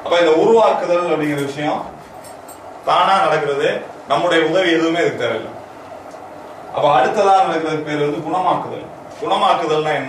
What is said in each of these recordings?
அப்ப இந்த உருவாக்குதல் அப்படிங்கிற விஷயம் தானா நடக்கிறது நம்முடைய உதவி எதுவுமே இதுக்கு தேவையில்லை அப்ப அடுத்ததா நடக்கிறதுக்கு பேர் வந்து குணமாக்குதல் குணமாக்குதல்னா என்ன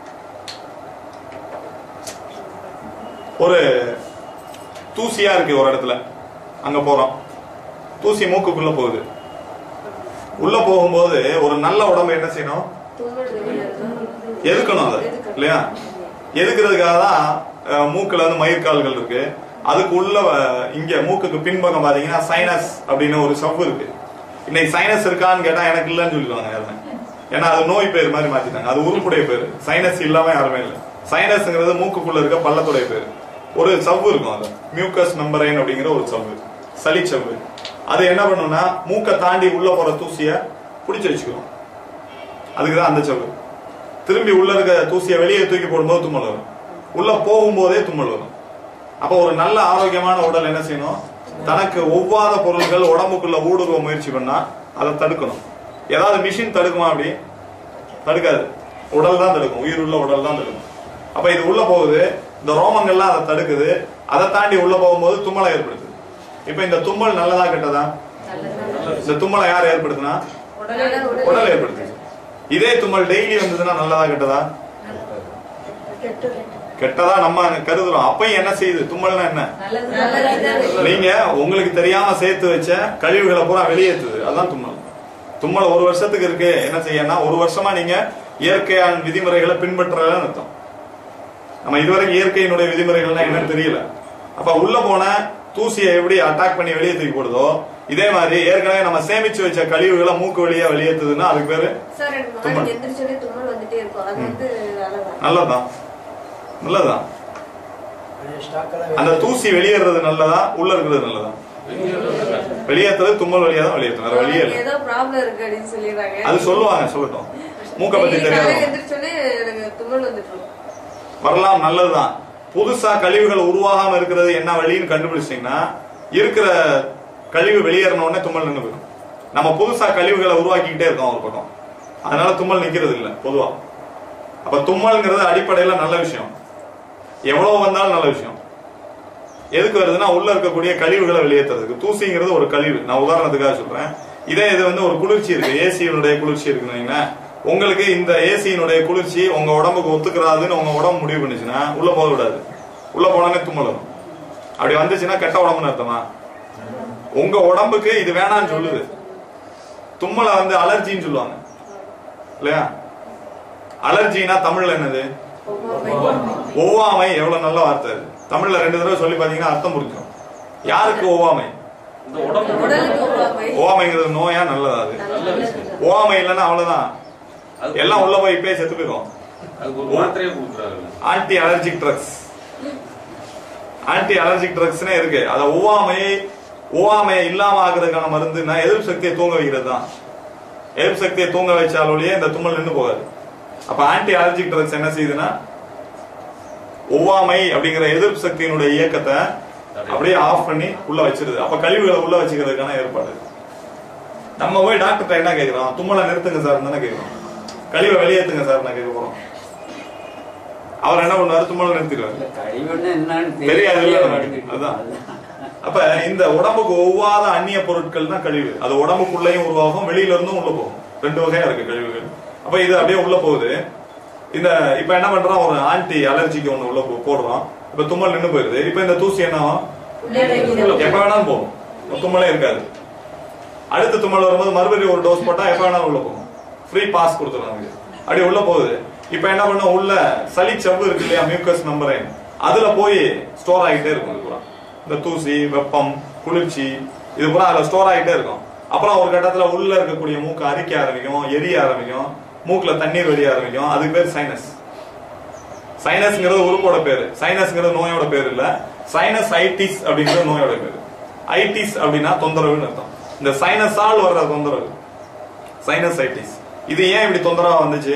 ஒரு தூசியா இருக்கு ஒரு இடத்துல அங்க போறோம் தூசி மூக்குக்குள்ள போகுது உள்ள போகும்போது ஒரு நல்ல உடம்பு என்ன செய்யணும் எதுக்கணும் அதை இல்லையா எதுக்குறதுக்காக தான் அஹ், மூக்குல வந்து மயிர்கால்கள் இருக்கு அதுக்கு உள்ள அஹ், இங்க மூக்குக்கு பின்பக்கம் பாத்தீங்கன்னா சைனஸ் அப்படின்னு ஒரு சவ்வு இருக்கு இன்னைக்கு சைனஸ் இருக்கான்னு கேட்டா எனக்கு இல்லைன்னு சொல்லிடுவாங்க யாருமே ஏன்னா அது நோய் பேர் மாதிரி மாத்திட்டாங்க அது உருப்புடைய பேரு சைனஸ் இல்லாம யாருமே இல்லை சைனஸ்ங்கிறது மூக்குக்குள்ள இருக்க பள்ளத்துடைய பேரு ஒரு சவ்வு இருக்கும் அது மியூக்கஸ் மெம்பரைன் அப்படிங்கிற ஒரு சவ்வு சளி சவ்வு அது என்ன பண்ணும்னா மூக்கை தாண்டி உள்ள போற தூசிய பிடிச்சு வச்சுக்கிறோம் அதுக்கு தான் அந்த சவ்வு திரும்பி உள்ள இருக்க தூசியை வெளியே தூக்கி போடும்போது தும்மல் வரும் உள்ள போகும்போதே தும்மல் வரும் அப்போ ஒரு நல்ல ஆரோக்கியமான உடல் என்ன செய்யணும் தனக்கு ஒவ்வாத பொருள்கள் உடம்புக்குள்ள ஊடுருவ முயற்சி பண்ணா அதை தடுக்கணும் ஏதாவது மிஷின் தடுக்குமா அப்படி தடுக்காது உடல் தான் தடுக்கும் உயிர் உள்ள உடல் தான் தடுக்கும் அப்ப இது உள்ள போகுது இந்த ரோமங்கள்லாம் அதை தடுக்குது அதை தாண்டி உள்ள போகும்போது தும்மலை ஏற்படுத்துது இப்ப இந்த தும்மல் நல்லதா கெட்டதா இந்த தும்மலை யார் ஏற்படுத்தினா உடல் ஏற்படுத்துச்சு இதே தும்மல் டெய்லி வந்ததுன்னா நல்லதா கெட்டதா கெட்டதா நம்ம கருதுறோம் அப்பயும் என்ன செய்யுது தும்மல்னா என்ன நீங்க உங்களுக்கு தெரியாம சேர்த்து வச்ச கழிவுகளை பூரா வெளியேற்றுது அதான் தும்மல் தும்மல் ஒரு வருஷத்துக்கு இருக்கு என்ன செய்யனா ஒரு வருஷமா நீங்க இயற்கையான விதிமுறைகளை பின்பற்றலன்னு அர்த்தம் நம்ம இதுவரைக்கும் இயற்கையினுடைய விதிமுறைகள்னா என்னன்னு தெரியல அப்ப உள்ள போன தூசியை எப்படி அட்டாக் பண்ணி வெளியே தூக்கி போடுதோ இதே மாதிரி ஏற்கனவே நம்ம சேமிச்சு வச்ச கழிவுகளை மூக்கு வழியா வெளியேற்றுதுன்னா அதுக்கு பேரு சார் எனக்கு தும்மல். மார்னிங் எந்திரிச்சோடனே தும்மல் வந்துட்டே இருக்கும் அது வந்து நல்லதா நல்லதுதான் நல்லதுதான் அந்த தூசி வெளியேறது நல்லதா உள்ள இருக்கிறது நல்லதா வெளியேற்றுறது தும்மல் வழியா தான் வெளியேற்றும் வேற வழியே இல்லை ஏதோ ப்ராப்ளம் இருக்கு அப்படின்னு சொல்லிடுறாங்க அது சொல்லுவாங்க சொல்லட்டும் மூக்க பத்தி டெய்லி காலையில தெரியாது எந்திரிச்சோடனே எனக்கு தும்மல் வந்துட்டு இருக்கும் வரலாம் நல்லதுதான் புதுசா கழிவுகள் உருவாகாம இருக்கிறது என்ன வழின்னு கண்டுபிடிச்சிட்டீங்கன்னா இருக்கிற கழிவு வெளியேறின உடனே தும்மல் நின்று போயிடும் நம்ம புதுசா கழிவுகளை உருவாக்கிக்கிட்டே இருக்கோம் ஒரு பக்கம் அதனால தும்மல் நிக்கிறது இல்ல பொதுவா அப்ப தும்மல்ங்கிறது அடிப்படையில நல்ல விஷயம் எவ்வளவு வந்தாலும் நல்ல விஷயம் எதுக்கு வருதுன்னா உள்ள இருக்கக்கூடிய கழிவுகளை வெளியேற்றுறதுக்கு தூசிங்கிறது ஒரு கழிவு நான் உதாரணத்துக்காக சொல்றேன் இதே இது வந்து ஒரு குளிர்ச்சி இருக்கு ஏசியினுடைய குளிர்ச்சி இருக்குன்னு வைங்களேன். உங்களுக்கு இந்த ஏசியினுடைய குளிர்ச்சி உங்க உடம்புக்கு ஒத்துக்கிறாதுன்னு உங்க உடம்பு முடிவு பண்ணுச்சுன்னா உள்ள போக விடாது உள்ள போனோடனே தும்மல் வரும் அப்படி வந்துச்சுன்னா கெட்ட உடம்புன்னு அர்த்தமா உங்க உடம்புக்கு இது வேணாம்னு சொல்லுது தும்மலை வந்து அலர்ஜின்னு சொல்லுவாங்க இல்லையா அலர்ஜினா தமிழ்ல என்னது ஒவ்வாமை எவ்வளவு நல்ல வார்த்தை அது தமிழ்ல ரெண்டு தடவை சொல்லி பாத்தீங்கன்னா அர்த்தம் புரிஞ்சிடும் யாருக்கு ஒவ்வாமை இந்த உடம்பு உடலுக்கு ஒவ்வாமை ஓவாமைங்கிறது நோயா நல்லதா அது ஓவாமை இல்லைன்னா அவ்வளவுதான் எல்லாம் உள்ள போய் இப்பயே செத்து போயிடும் அதுக்கு ஒரு மாத்திரையே கொடுக்குறாங்க anti allergic drugs anti allergic ட்ரக்ஸ்னே இருக்கு அத ஒவ்வாமை ஒவ்வாமையை இல்லாம ஆகுறதுக்கான மருந்துன்னா எதிர்ப்பு சக்தியை தூங்க வைக்கிறது தான் எதிர்ப்பு சக்தியை தூங்க வச்சாலொழியே இந்த தும்மல் நின்று போகாது அப்ப ஆன்டி அலர்ஜிக் ட்ரக்ஸ் என்ன செய்யுதுன்னா ஒவ்வாமை அப்படிங்கிற எதிர்ப்பு சக்தியினுடைய இயக்கத்தை அப்படியே ஆஃப் பண்ணி உள்ள வச்சிருது அப்ப கழிவுகளை உள்ள வச்சுக்கிறதுக்கான ஏற்பாடு நம்ம போய் டாக்டர்கிட்ட என்ன கேக்குறோம் தும்மலை நிறுத்துங்க சார் தானே கேக்குறோம் கழிவை வெளியேத்துங்க சார் நான் கேட்க போறோம் அவர் என்ன பண்ணுவாரு தும்மலை நிறுத்திடுவாரு கழிவுன்னா என்னன்னு தெரியாது இல்ல தெரியவே நமக்கு. மாட்டேங்குது. அதான். அப்ப இந்த உடம்புக்கு ஒவ்வாத அந்நிய பொருட்கள் தான் கழிவு அது உடம்புக்குள்ளேயும் உருவாகும் வெளியில இருந்தும் உள்ள போகும் ரெண்டு வகையா இருக்கு கழிவுகள் அப்ப இது அப்படியே உள்ள போகுது இந்த இப்ப என்ன பண்றோம் ஒரு ஆன்டி அலர்ஜிக்கு ஒண்ணு உள்ள போ- போடுறோம் இப்ப தும்மல் நின்னு போயிருது இப்ப இந்த தூசி என்ன ஆகும்? எப்ப வேணாலும் போகும் தும்மலே இருக்காது அடுத்த தும்மல் வரும்போது மறுபடியும் ஒரு டோஸ் போட்டா எப்ப வேணாலும் உள்ள போகும் ஃப்ரீ பாஸ் கொடுத்துருவாங்க அப்படியே உள்ள போகுது இப்ப என்ன பண்ணும் உள்ள சளி சவ்வு இருக்கு இல்லையா மியூக்கஸ் மெம்பரைன் அதுல போய் ஸ்டோர் ஆகிட்டே இருக்கும் இது பூரா இந்த தூசி வெப்பம் குளிர்ச்சி இது பூரா அதுல ஸ்டோர் ஆகிட்டே இருக்கும் அப்புறம் ஒரு கட்டத்துல உள்ள இருக்கக்கூடிய மூக்கு அரிக்க ஆரம்பிக்கும் எரிய ஆரம்பிக்கும் மூக்குல தண்ணீர் வெளிய ஆரம்பிக்கும் அதுக்கு பேர் சைனஸ் சைனஸ்ங்கிறது உறுப்போட பேரு சைனஸ்ங்கிறது நோயோட பேர் இல்ல சைனஸ் ஐட்டிஸ் அப்படிங்கிறது நோயோட பேரு ஐட்டிஸ் அப்படின்னா தொந்தரவுன்னு அர்த்தம் இந்த சைனஸால் வர்ற தொந்தரவு சைனஸ் ஐட்டிஸ் இது ஏன் இப்படி தொந்தரவா வந்துச்சு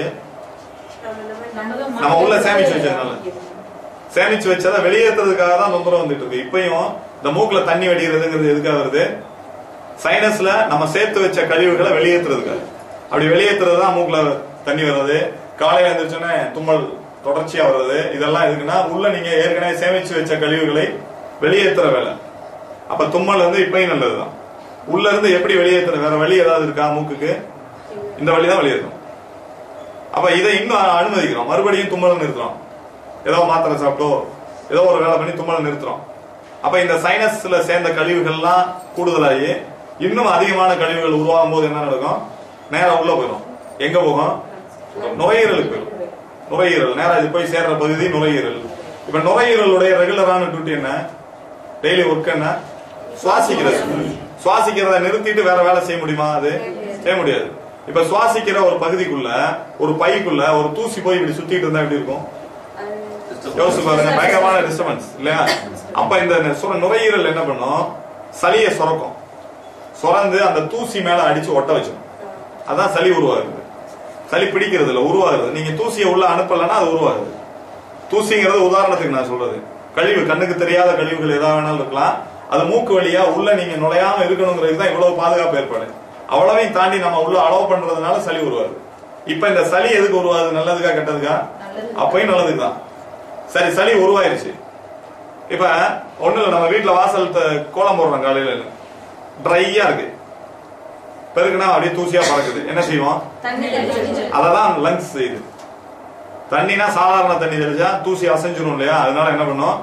நம்ம உள்ள சேமிச்சு வச்சதுனால சேமிச்சு வச்சதை வெளியேற்றுறதுக்காக தான் தொந்தரவு வந்துட்டு இருக்கு இப்பயும் இந்த மூக்குல தண்ணி வெடிக்கிறதுங்கிறது எதுக்காக வருது சைனஸ்ல நம்ம சேர்த்து வச்ச கழிவுகளை வெளியேற்றுறதுக்காக அப்படி வெளியேற்றுறது தான் மூக்குல தண்ணி வர்றது காலையில எழுந்திரிச்சோன்னே தும்மல் தொடர்ச்சியா வர்றது இதெல்லாம் எதுக்குன்னா உள்ள நீங்க ஏற்கனவே சேமிச்சு வச்ச கழிவுகளை வெளியேற்றுற வேலை அப்ப தும்மல் வந்து இப்பயும் நல்லதுதான் உள்ள இருந்து எப்படி வெளியேற்றுற வேற வழி ஏதாவது இருக்கா மூக்குக்கு இந்த வழி தான் வெளியேறும் அப்ப இதை இன்னும் அனுமதிக்கிறோம் மறுபடியும் தும்மலை நிறுத்துறோம் ஏதோ மாத்திரை சாப்பிட்டோ ஏதோ ஒரு வேலை பண்ணி தும்மலை நிறுத்துறோம் அப்ப இந்த சைனஸ்ல சேர்ந்த கழிவுகள்லாம் கூடுதலாகி இன்னும் அதிகமான கழிவுகள் உருவாகும் போது என்ன நடக்கும் நேரா உள்ள போயிடும் எங்க போகும் நுரையீரலுக்கு போயிடும் நுரையீரல் நேரா இது போய் சேர்ற பகுதி நுரையீரல் இப்ப நுரையீரலுடைய ரெகுலரான டியூட்டி என்ன டெய்லி ஒர்க் என்ன சுவாசிக்கிறது சுவாசிக்கிறத நிறுத்திட்டு வேற வேலை செய்ய முடியுமா அது செய்ய முடியாது இப்ப சுவாசிக்கிற ஒரு பகுதிக்குள்ள ஒரு பைக்குள்ள ஒரு தூசி போய் இப்படி சுத்திட்டு இருந்தா எப்படி இருக்கும் யோசிச்சு பாருங்க பயங்கரமான டிஸ்டர்பன்ஸ் இல்லையா அப்ப இந்த சுர- நுரையீரல் என்ன பண்ணும் சளியை சுரக்கும் சுரந்து அந்த தூசி மேல அடிச்சு ஒட்ட வச்சிடும் அதான் சளி உருவாகுது சளி பிடிக்கிறது இல்ல உருவாகுது நீங்க தூசியை உள்ள அனுப்பலன்னா அது உருவாகுது தூசிங்கிறது உதாரணத்துக்கு நான் சொல்றது கழிவு கண்ணுக்கு தெரியாத கழிவுகள் ஏதாவது வேணாலும் இருக்கலாம் அது மூக்கு வழியா உள்ள நீங்க நுழையாம இருக்கணுங்கிறதுக்கு தான் இவ்வளவு பாதுகாப்பு ஏற்பாடு அவ்வளவையும் தாண்டி நம்ம உள்ள அலோவ் பண்றதுனால சளி உருவாது இப்ப இந்த சளி எதுக்கு உருவாது நல்லதுக்கா கெட்டதுக்கா அப்பயும் நல்லதுக்கு தான் சரி சளி உருவாயிருச்சு இப்ப ஒண்ணு இல்ல நம்ம வீட்டுல வாசல் த- கோலம் போடுறோம் காலையில ட்ரையா இருக்கு பெருக்குனா அப்படியே தூசியா பறக்குது என்ன செய்வோம் தண்ணி தெளிச்சு அததான் லங்ஸ் செய்யுது தண்ணினா சாதாரண தண்ணி தெளிச்சா தூசி அசைஞ்சிரும் இல்லையா அதனால என்ன பண்ணும்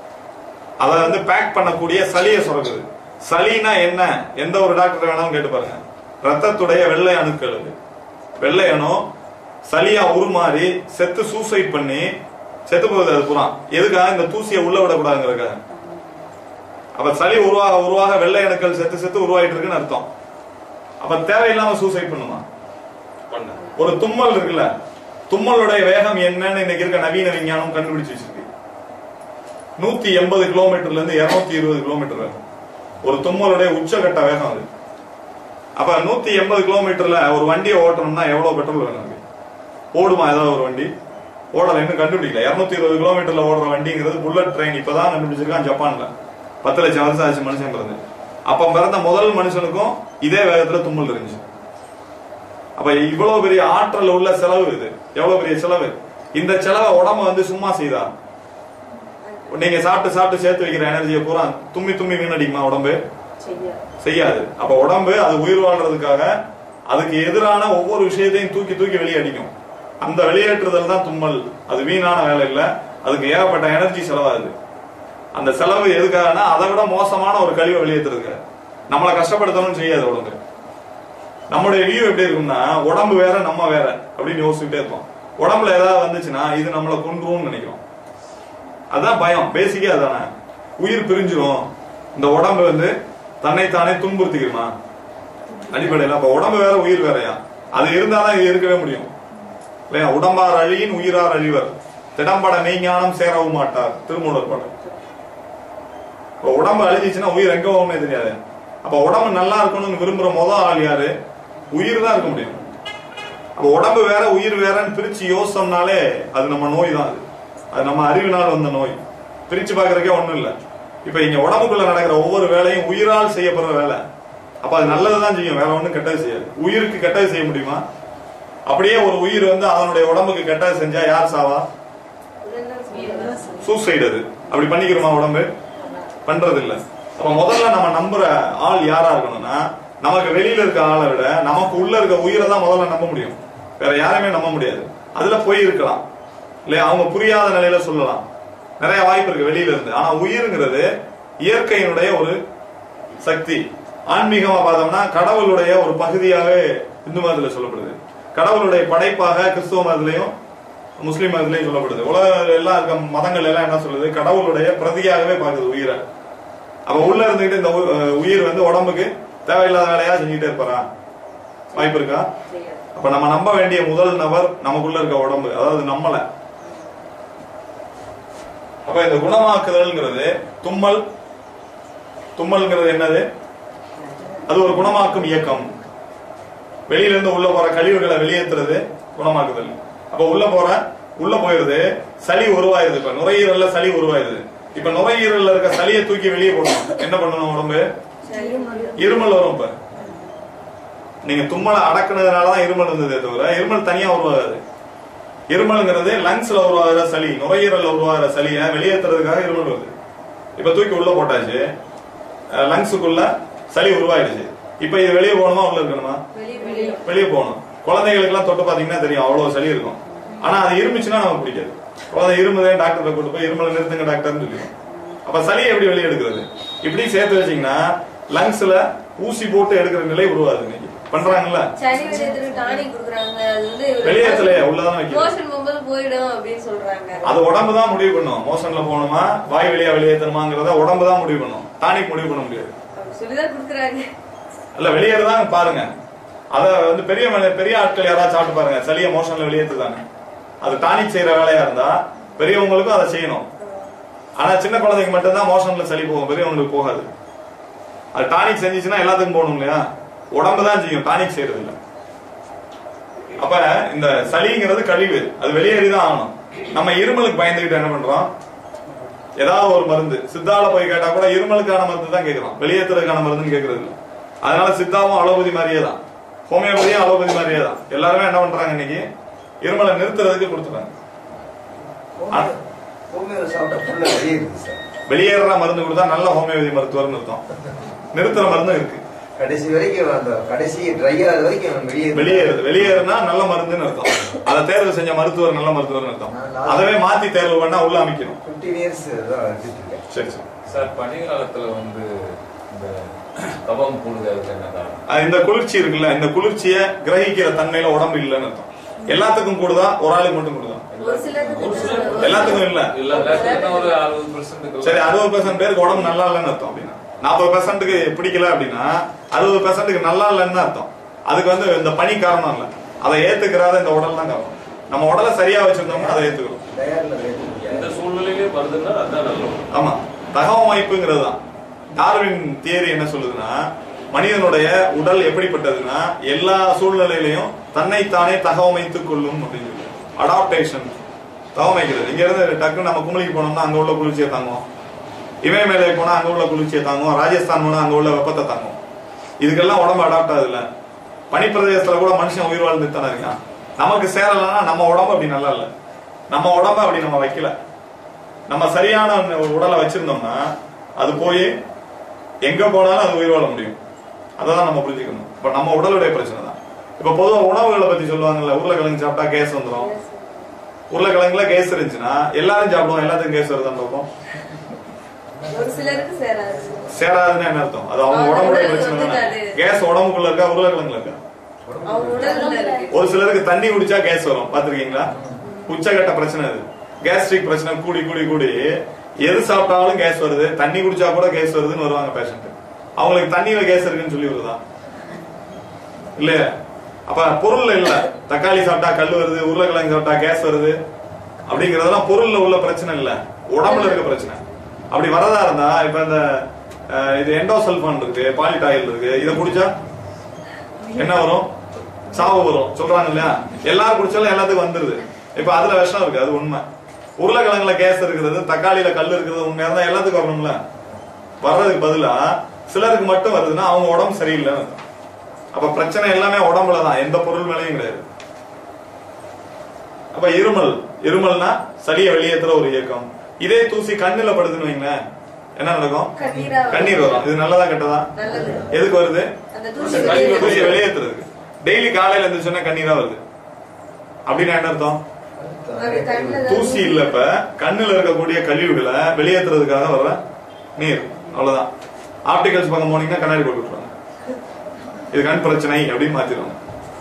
அதை வந்து பேக் பண்ணக்கூடிய சளியை சுரக்குது சளினா என்ன எந்த ஒரு டாக்டர் வேணாலும் கேட்டு பாருங்க ரத்தத்துடைய வெள்ளை அணுக்கள் அது வெள்ளை அணு சளியா உருமாறி செத்து சூசைட் பண்ணி செத்து போகுது அது புறம் எதுக்காக இந்த தூசியை உள்ள விடக்கூடாதுங்கிறதுக்காக அப்ப சளி உருவாக உருவாக வெள்ளை அணுக்கள் செத்து செத்து உருவாயிட்டு இருக்குன்னு அர்த்தம் அப்ப தேவையில்லாம சூசைட் பண்ணுமா பண்ண ஒரு தும்மல் இருக்குல்ல தும்மலுடைய வேகம் என்னன்னு இன்னைக்கு இருக்க நவீன விஞ்ஞானம் கண்டுபிடிச்சு வச்சிருக்கு நூத்தி எண்பது கிலோமீட்டர்ல இருந்து இருநூத்தி இருபது கிலோமீட்டர் வேகம் ஒரு தும்மலுடைய உச்சகட்ட வேகம் அது அப்ப நூத்தி எண்பது கிலோமீட்டர்ல ஒரு வண்டியை ஓட்டணும்னா எவ்வளவு பெட்ரோல் வேணும் அதுக்கு? ஓடுமா ஏதாவது ஒரு வண்டி ஓடல இன்னும் கண்டுபிடிக்கல இருநூத்தி இருபது கிலோமீட்டர்ல ஓடுற வண்டிங்கிறது புல்லட் ட்ரெயின் இப்பதான் கண்டுபிடிச்சிருக்கான் ஜப்பான்ல பத்து லட்சம் வருஷம் ஆச்சு மனுஷன் பிறந்து அப்ப பிறந்த முதல் மனுஷனுக்கும் இதே வேகத்துல தும்மல் இருந்துச்சு அப்ப இவ்வளவு பெரிய ஆற்றல் உள்ள செலவு இது எவ்வளவு பெரிய செலவு இந்த செலவை உடம்பு வந்து சும்மா செய்தா நீங்க சாப்பிட்டு சாப்பிட்டு சேர்த்து வைக்கிற எனர்ஜியை பூரா தும்மி தும்மி வீணடிக்குமா உடம்பு செய்யாது அப்ப உடம்பு அது உயிர் வாழ்றதுக்காக அதுக்கு எதிரான ஒவ்வொரு விஷயத்தையும் தூக்கி தூக்கி வெளியே அடிக்கும் அந்த வெளியேற்றுதல் தான் தும்மல் அது வீணான வேலை இல்ல அதுக்கு ஏகப்பட்ட எனர்ஜி செலவாகுது அந்த செலவு எதுக்காகனா அதை விட மோசமான ஒரு கழிவை வெளியேற்றுறதுக்கு நம்மளை கஷ்டப்படுத்தணும்னு செய்யாது உடம்பு நம்முடைய வியூ எப்படி இருக்கும்னா உடம்பு வேற நம்ம வேற அப்படின்னு யோசிச்சுட்டே இருப்போம் உடம்புல ஏதாவது வந்துச்சுன்னா இது நம்மளை கொன்றும்னு நினைக்கிறோம் அதான் பயம் பேசிக்கே அதானே உயிர் பிரிஞ்சிரும் இந்த உடம்பு வந்து தன்னைத்தானே துன்புறுத்திக்கிறமா அடிப்படையில் அப்ப உடம்பு வேற உயிர் வேறயா அது இருந்தாதான் இது இருக்கவே முடியும் இல்லையா உடம்பார் அழியின் உயிரார் அழிவர் திடம்பட மெய்ஞானம் சேரவும் மாட்டார் திருமூலர் பாடல் இப்ப உடம்பு அழிஞ்சிச்சுன்னா உயிர் எங்க போகும்னே தெரியாது அப்ப உடம்பு நல்லா இருக்கணும்னு விரும்புற முதல் ஆள் யாரு உயிர் தான் இருக்க முடியும் அப்ப உடம்பு வேற உயிர் வேறன்னு பிரிச்சு யோசிச்சோம்னாலே அது நம்ம நோய் தான் அது அது நம்ம அறிவினால் வந்த நோய் பிரிச்சு பாக்குறதுக்கே ஒண்ணும் இல்ல இப்ப இங்க உடம்புக்குள்ள நடக்கிற ஒவ்வொரு வேலையும் உயிரால் செய்யப்படுற வேலை அப்ப அது நல்லதுதான் செய்யும் வேற ஒண்ணும் கெட்டது செய்யாது உயிருக்கு கெட்டது செய்ய முடியுமா அப்படியே ஒரு உயிர் வந்து அதனுடைய உடம்புக்கு கெட்டது செஞ்சா யார் சாவா சூசைடு அது அப்படி பண்ணிக்கிறோமா உடம்பு பண்றது இல்ல அப்ப முதல்ல நம்ம நம்புற ஆள் யாரா இருக்கணும்னா நமக்கு வெளியில இருக்க ஆளை விட நமக்கு உள்ள இருக்க உயிரை தான் முதல்ல நம்ப முடியும் வேற யாரையுமே நம்ப முடியாது அதுல போய் இருக்கலாம் இல்லையா அவங்க புரியாத நிலையில சொல்லலாம் நிறைய வாய்ப்பு இருக்கு வெளியில இருந்து ஆனா உயிருங்கிறது இயற்கையினுடைய ஒரு சக்தி ஆன்மீகமா பார்த்தோம்னா கடவுளுடைய ஒரு பகுதியாகவே இந்து மதத்துல சொல்லப்படுது கடவுளுடைய படைப்பாக கிறிஸ்துவ மதத்திலையும் முஸ்லீம் மதத்திலையும் சொல்லப்படுது உலக எல்லாம் இருக்க மதங்கள் எல்லாம் என்ன சொல்லுது கடவுளுடைய பிரதியாகவே பார்க்குது உயிரை அப்ப உள்ள இருந்துகிட்டு இந்த உ- அஹ் உயிர் வந்து உடம்புக்கு தேவையில்லாத வேலையா செஞ்சுட்டே இருப்பாரா வாய்ப்பு இருக்கா அப்ப நம்ம நம்ப வேண்டிய முதல் நபர் நமக்குள்ள இருக்க உடம்பு அதாவது நம்மள அப்ப இந்த குணமாக்குதல்ங்கிறது தும்மல் தும்மல்ங்கிறது என்னது அது ஒரு குணமாக்கும் இயக்கம் வெளியில இருந்து உள்ள போற கழிவுகளை வெளியேற்றுறது குணமாக்குதல் அப்ப உள்ள போற உள்ள போயிருது சளி உருவாயிருது இப்ப நுரையீரல்ல சளி உருவாயிருது இப்ப நுரையீரல்ல இருக்க சளியை தூக்கி வெளியே போடணும் என்ன பண்ணணும் உடம்பு இருமல் வரும் இப்ப நீங்க தும்மலை அடக்குனதுனாலதான் இருமல் வந்ததே தவிர இருமல் தனியா உருவாகாது இருமல்ங்கிறது லங்ஸ்ல உருவாகிற சளி நுரையீரல்ல உருவாகிற சளியை வெளியேற்றுறதுக்காக இருமல் வருது இப்ப தூக்கி உள்ள போட்டாச்சு லங்ஸுக்குள்ள சளி உருவாயிடுச்சு இப்ப இது வெளியே போகணுமா உள்ள இருக்கணுமா வெளியே வெளியே வெளியே போகணும் குழந்தைகளுக்கு எல்லாம் தொட்டு பாத்தீங்கன்னா தெரியும் அவ்வளவு சளி இருக்கும் ஆனா அது இருந்துச்சுன்னா நமக்கு பிடிக்காது குழந்தை இருமுதே டாக்டர் கூட்டு போய் இருமலை நிறுத்துங்க டாக்டர்னு சொல்லிடும் அப்ப சளியை எப்படி வெளியே எடுக்கிறது இப்படி சேர்த்து வச்சீங்கன்னா லங்ஸ்ல ஊசி போட்டு எடுக்கிற நிலை உருவாது இன்னைக்கு பண்றாங்கல்ல சளி வெளியேற்றுக்கு டானிக் குடுக்குறாங்க அது வந்து வெளியேற்றலையே உள்ளதான் வைக்கிறது மோஷன் போகும்போது போயிடும் அப்படின்னு சொல்றாங்க அது உடம்பு தான் முடிவு பண்ணும் மோஷன்ல போகணுமா வாய் வழியா வெளியேற்றணுமாங்கிறத உடம்பு தான் முடிவு பண்ணும் டானிக் முடிவு பண்ண முடியாது அப்படி சொல்லிதான் குடுக்குறாங்க இல்ல வெளியேறதான் பாருங்க அத வந்து பெரிய மனி- பெரிய ஆட்கள் யாராவது சாப்பிட்டு பாருங்க சளிய மோஷன்ல வெளியேற்றுதாங்க அது டானிக் செய்யற வேலையா இருந்தா பெரியவங்களுக்கும் அதை செய்யணும் ஆனா சின்ன குழந்தைக்கு மட்டும்தான் மோஷன்ல சளி போகும் பெரியவங்களுக்கு போகாது அது டானிக் செஞ்சுச்சுன்னா எல்லாத்துக்கும் போகணும் இல்லையா உடம்பு தான் செய்யும் டானிக் செய்யறது இல்ல அப்ப இந்த சளிங்கிறது கழிவு அது வெளியேறிதான் ஆகணும் நம்ம இருமலுக்கு பயந்துகிட்டு என்ன பண்றோம் ஏதாவது ஒரு மருந்து சித்தால போய் கேட்டா கூட இருமலுக்கான மருந்து தான் கேட்கிறோம் வெளியேற்றுறதுக்கான மருந்துன்னு கேட்கறது இல்ல அதனால சித்தாவும் அலோபதி மாதிரியே தான் ஹோமியோபதியும் அலோபதி மாதிரியே தான் எல்லாருமே என்ன பண்றாங்க இன்னைக்கு இருமலை நிறுத்துறதுக்கு கொடுத்துறாங்க ஹோமியோ- ஹோமியோ சாப்பிட்டா ஃபுல்லா வெளியே இருக்கு சார் வெளியேற மருந்து கொடுத்தா நல்ல ஹோமியோபதி மருத்துவர்னு அர்த்தம் நிறுத்துற மருந்தும் இருக்கு கடைசி வரைக்கும் அந்த கடைசி ட்ரை ஆகிற வரைக்கும் வெளியே வெளியேறுது வெளியேறுனா நல்ல மருந்துன்னு அர்த்தம் அதை தேர்வு செஞ்ச மருத்துவர் நல்ல மருத்துவர்னு அர்த்தம் அதவே மாத்தி தேர்வு பண்ணா உள்ள அமைக்கணும் ஃபிஃப்டீன் இயர்ஸ் தான் வச்சுட்டு இருக்கேன் சரி சரி சார் பனிக்காலத்துல வந்து இந்த கபம் கூடுது அதுக்கு என்ன காரணம் அஹ் இந்த குளிர்ச்சி இருக்குல்ல இந்த குளிர்ச்சியை கிரகிக்கிற தன்மையில உடம்பு இல்லைன்னு அர்த்தம் எல்லாத்துக்கும் கூடுதா ஒரு ஆளுக்கு மட்டும் கூடுதா ஒரு சிலருக்கு ஒரு சிலருக்கு எல்லாத்துக்கும் இல்ல இல்ல எல்லாத்துக்கும் ஒரு அறுபது பெர்சென்ட் சரி அறுபது பெர்சன்ட் பேருக்கு உடம்பு நல்லா இல்லைன்னு அர்த்தம் அப்படின்னா நாற்பது பெர்சன்ட்டுக்கு பிடிக்கல அப்படின்னா அறுபது பெர்சன்ட்டுக்கு நல்லா இல்லைன்னு அர்த்தம் அதுக்கு வந்து இந்த பனி காரணம் இல்ல அதை ஏத்துக்கிறாத இந்த உடல் தான் காரணம் நம்ம உடலை சரியா வச்சிருந்தோம்னா அதை ஏத்துக்கிறோம் டயர்ல எந்த சூழ்நிலையிலயும் வருதுன்னா அதுதான் நல்லது ஆமா தகவமைப்புங்கிறது தான் டார்வின் தியரி என்ன சொல்லுதுன்னா மனிதனுடைய உடல் எப்படிப்பட்டதுன்னா எல்லா சூழ்நிலையிலையும் தன்னைத்தானே தகவமைத்துக் கொள்ளும் அப்படின்னு சொல்லி அடாப்டேஷன் தகவமைக்கிறது இங்க இருந்து டக்குன்னு நம்ம குமளிக்கு போனோம்னா அங்க உள்ள குளிர்ச்சியை தாங்கும் இமயமலை போனா அங்க உள்ள குளிர்ச்சியை தாங்கும் ராஜஸ்தான் போனா அங்க உள்ள வெப்பத்தை தாங்கும் இதுக்கெல்லாம் உடம்பு அடாப்ட் ஆகுதுல்ல பனிப்பிரதேசத்துல கூட மனுஷன் உயிர் வாழ்ந்துட்டு தானே இருக்கான் நமக்கு சேரலன்னா நம்ம உடம்பு அப்படி நல்லா இல்ல நம்ம உடம்ப அப்படி நம்ம வைக்கல நம்ம சரியான ஒரு உடலை வச்சிருந்தோம்னா அது போய் எங்க போனாலும் அது உயிர் வாழ முடியும் அததான் நம்ம புரிஞ்சுக்கணும் இப்ப நம்ம உடலுடைய பிரச்சனை தான் இப்ப பொதுவா உணவுகளை பத்தி சொல்லுவாங்கல்ல உருளைக்கிழங்கு சாப்பிட்டா கேஸ் வந்துடும் உருளைக்கிழங்குல கேஸ் இருந்துச்சுன்னா எல்லாரும் சாப்பிடுவோம் எல்லாத்துக்கும் கேஸ் வருதான் பார்ப்போம் ஒரு சிலருக்கு சேராது சேராதுன்னா என்ன அர்த்தம் அது அவங்க அவங்க உடம்புடைய உடல் பிரச்சனை வந்து தானே அது- கேஸ் உடம்புக்குள்ள இருக்கா உருளைக்கிழங்குல இருக்கா அவங்க உடல்ல இருக்கு ஒரு சிலருக்கு தண்ணி குடிச்சா கேஸ் வரும் பாத்திருக்கீங்களா உச்சகட்ட பிரச்சனை அது கேஸ்ட்ரிக் பிரச்சனை கூடி கூடி கூடி எது சாப்பிட்டாலும் கேஸ் வருது தண்ணி குடிச்சா கூட கேஸ் வருதுன்னு வருவாங்க பேஷண்ட் அவங்களுக்கு தண்ணியில கேஸ் இருக்குன்னு சொல்லி வருதா இல்லையா அப்ப பொருள்ல இல்ல தக்காளி சாப்பிட்டா கல் வருது உருளைக்கிழங்கு சாப்பிட்டா கேஸ் வருது அப்படிங்கறதெல்லாம் பொருள்ல உள்ள பிரச்சனை இல்ல உடம்புல இருக்க பிரச்சனை அப்படி வரதா இருந்தா இப்ப இந்த அஹ், இது எண்டோசல்ஃபான் இருக்கு பாலிட்டாயில் இருக்கு இதை குடிச்சா என்ன வரும் சாவு வரும் சொல்றாங்க இல்லையா எல்லாரும் குடிச்சாலும் எல்லாத்துக்கும் வந்துருது இப்ப அதுல விஷம் இருக்கு அது உண்மை உருளைக்கிழங்குல கேஸ் இருக்கிறது தக்காளியில கல் இருக்கிறது உண்மையா இருந்தா எல்லாத்துக்கும் வரணும்ல வர்றதுக்கு பதிலா சிலருக்கு மட்டும் வருதுன்னா அவங்க உடம்பு சரியில்லைன்னு அர்த்தம். அப்ப பிரச்சனை எல்லாமே உடம்புல தான் எந்த பொருள் மேலயும் கிடையாது அப்ப இருமல் இருமல்னா சளியை வெளியேற்றுற ஒரு இயக்கம் இதே தூசி கண்ணுல படுதுன்னு வைங்களேன் என்ன நடக்கும் கண்ணீரா வரும். கண்ணீர் வரும் இது நல்லதா கெட்டதா நல்லது எதுக்கு வருது அந்த தூசி கண்ணீர் வெளியே தூசியை வெளியேற்றுறதுக்கு டெய்லி காலையில எழுந்திரிச்சோன்னா கண்ணீரா வருது அப்படின்னா என்ன அர்த்தம் அது கண்ணுல தான் தூசி இல்ல இப்ப கண்ணுல இருக்கக்கூடிய கழிவுகளை வெளியேற்றுறதுக்காக வர்ற நீர் அவ்வளவுதான் ஆப்டிகல்ஸ் பக்கம் போனீங்கன்னா கண்ணாடி போட்டு விட்டுருவாங்க இது கண் பிரச்சனை அப்படின்னு மாத்திடுவாங்க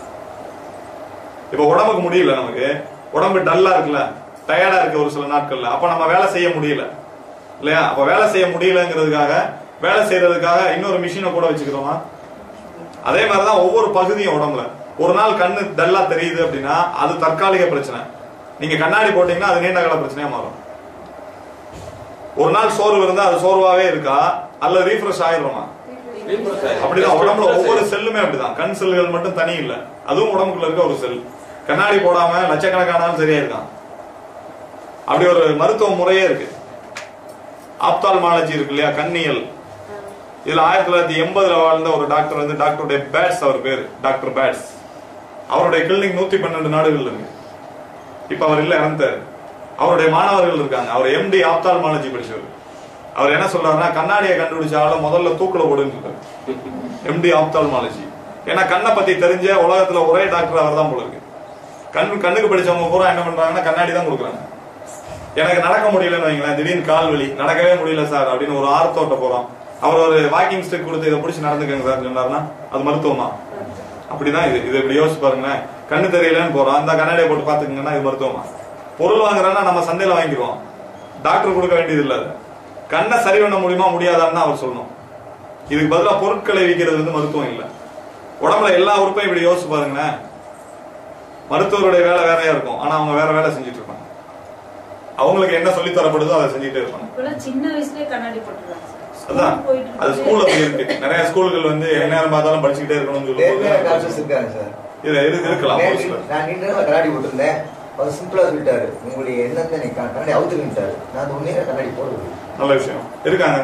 இப்ப உடம்புக்கு முடியல நமக்கு உடம்பு டல்லா இருக்குல்ல டயர்டா இருக்கு ஒரு சில நாட்கள்ல அப்ப நம்ம வேலை செய்ய முடியல இல்லையா அப்ப வேலை செய்ய முடியலங்கிறதுக்காக வேலை செய்யறதுக்காக இன்னொரு மிஷினை கூட வச்சுக்கிறோமா அதே மாதிரிதான் ஒவ்வொரு பகுதியும் உடம்புல ஒரு நாள் கண்ணு டல்லா தெரியுது அப்படின்னா அது தற்காலிக பிரச்சனை நீங்க கண்ணாடி போட்டீங்கன்னா அது நீண்ட கால பிரச்சனையா மாறும் ஒரு நாள் சோர்வு இருந்தா அது சோர்வாவே இருக்கா அல்ல ரீஃப்ரெஷ் ஆயிடுமா அப்படிதான் உடம்புல ஒவ்வொரு செல்லுமே அப்படிதான் கண் செல்லுகள் மட்டும் தனி இல்ல அதுவும் உடம்புக்குள்ள இருக்க ஒரு செல் கண்ணாடி போடாம லட்சக்கணக்கானாலும் சரியா இருக்கான் அப்படி ஒரு மருத்துவ முறையே இருக்கு ஆப்தால்மாலஜி இருக்கு இல்லையா கண்ணியல் இதுல ஆயிரத்தி தொள்ளாயிரத்தி எண்பதுல வாழ்ந்த ஒரு டாக்டர் வந்து டாக்டருடைய பேட்ஸ் அவர் பேரு டாக்டர் பேட்ஸ் அவருடைய கிளினிக் நூத்தி பன்னெண்டு நாடுகள் இருக்கு இப்ப அவர் இல்ல இறந்தாரு அவருடைய மாணவர்கள் இருக்காங்க அவர் எம்டி ஆப்தால்மாலஜி படிச்சவர் அவர் என்ன சொல்றாருன்னா கண்ணாடியை கண்டுபிடிச்சாலும் முதல்ல தூக்குல போடுன்னு சொல்றாரு எம்டி ஆப்தால்மாலஜி ஏன்னா கண்ணை பத்தி தெரிஞ்ச உலகத்துல ஒரே டாக்டர் அவர் தான் போல இருக்கு கண் கண்ணுக்கு படிச்சவங்க பூரா என்ன பண்றாங்கன்னா கண்ணாடி தான் கொடுக்குறாங்க எனக்கு நடக்க முடியலன்னு வைங்களேன் திடீர்னு கால் வலி நடக்கவே முடியல சார் அப்படின்னு ஒரு ஆர்த்தோட்ட போறோம் அவர் ஒரு வாக்கிங் ஸ்டிக் கொடுத்து இதை பிடிச்சி நடந்துக்கங்க சார் சொன்னாருன்னா அது மருத்துவமா அப்படிதான் இது இது இப்படி யோசிச்சு பாருங்களேன் கண்ணு தெரியலன்னு போறோம் அந்த கண்ணாடியை போட்டு பாத்துக்கங்கன்னா இது மருத்துவமா பொருள் வாங்குறோம்னா நம்ம சந்தையில வாங்கிடுவோம் டாக்டர் கொடுக்க வேண்டியது இல்ல அது. கண்ணை சரி பண்ண முடியுமா முடியாதான்னு தான் அவர் சொல்லணும் இதுக்கு பதிலா பொருட்களை விற்கிறது வந்து மருத்துவம் இல்ல உடம்புல எல்லா உறுப்பையும் இப்படி யோசிச்சு பாருங்களேன் மருத்துவருடைய வேலை வேறையா இருக்கும் ஆனா அவங்க வேற வேலை செஞ்சுட்டு இருப்பாங்க அவங்களுக்கு என்ன சொல்லி தரப்படுதோ அதை செஞ்சுட்டே இருப்பாங்க இப்பெல்லாம் சின்ன வயசுலயே கண்ணாடி போட்டுருக்காங்க சார். அதான் ஸ்கூல் போயிட்டு அது ஸ்கூல் அப்படி இருக்கு நிறைய ஸ்கூல்கள் வந்து எந்நேரம் பார்த்தாலும் படிச்சுக்கிட்டே இருக்கணும்னு வேற டாக்டர்ஸ் சொல்லும்போது இருக்காங்க சார் இது இருக்கு- இருக்கலாம் ஒரு நேத்து சிலர். நான் நின்று கண்ணாடி போட்டிருந்தேன் அவர் சிம்பிளா சொல்லிட்டாரு உங்களுடைய எண்ணத்தை நீ க- கண்ணாடி அவுத்துக்கிட்டாரு நான் அந்த ஒன்னே கண்ணாடி போடுறது நல்ல விஷயம் இருக்காங்க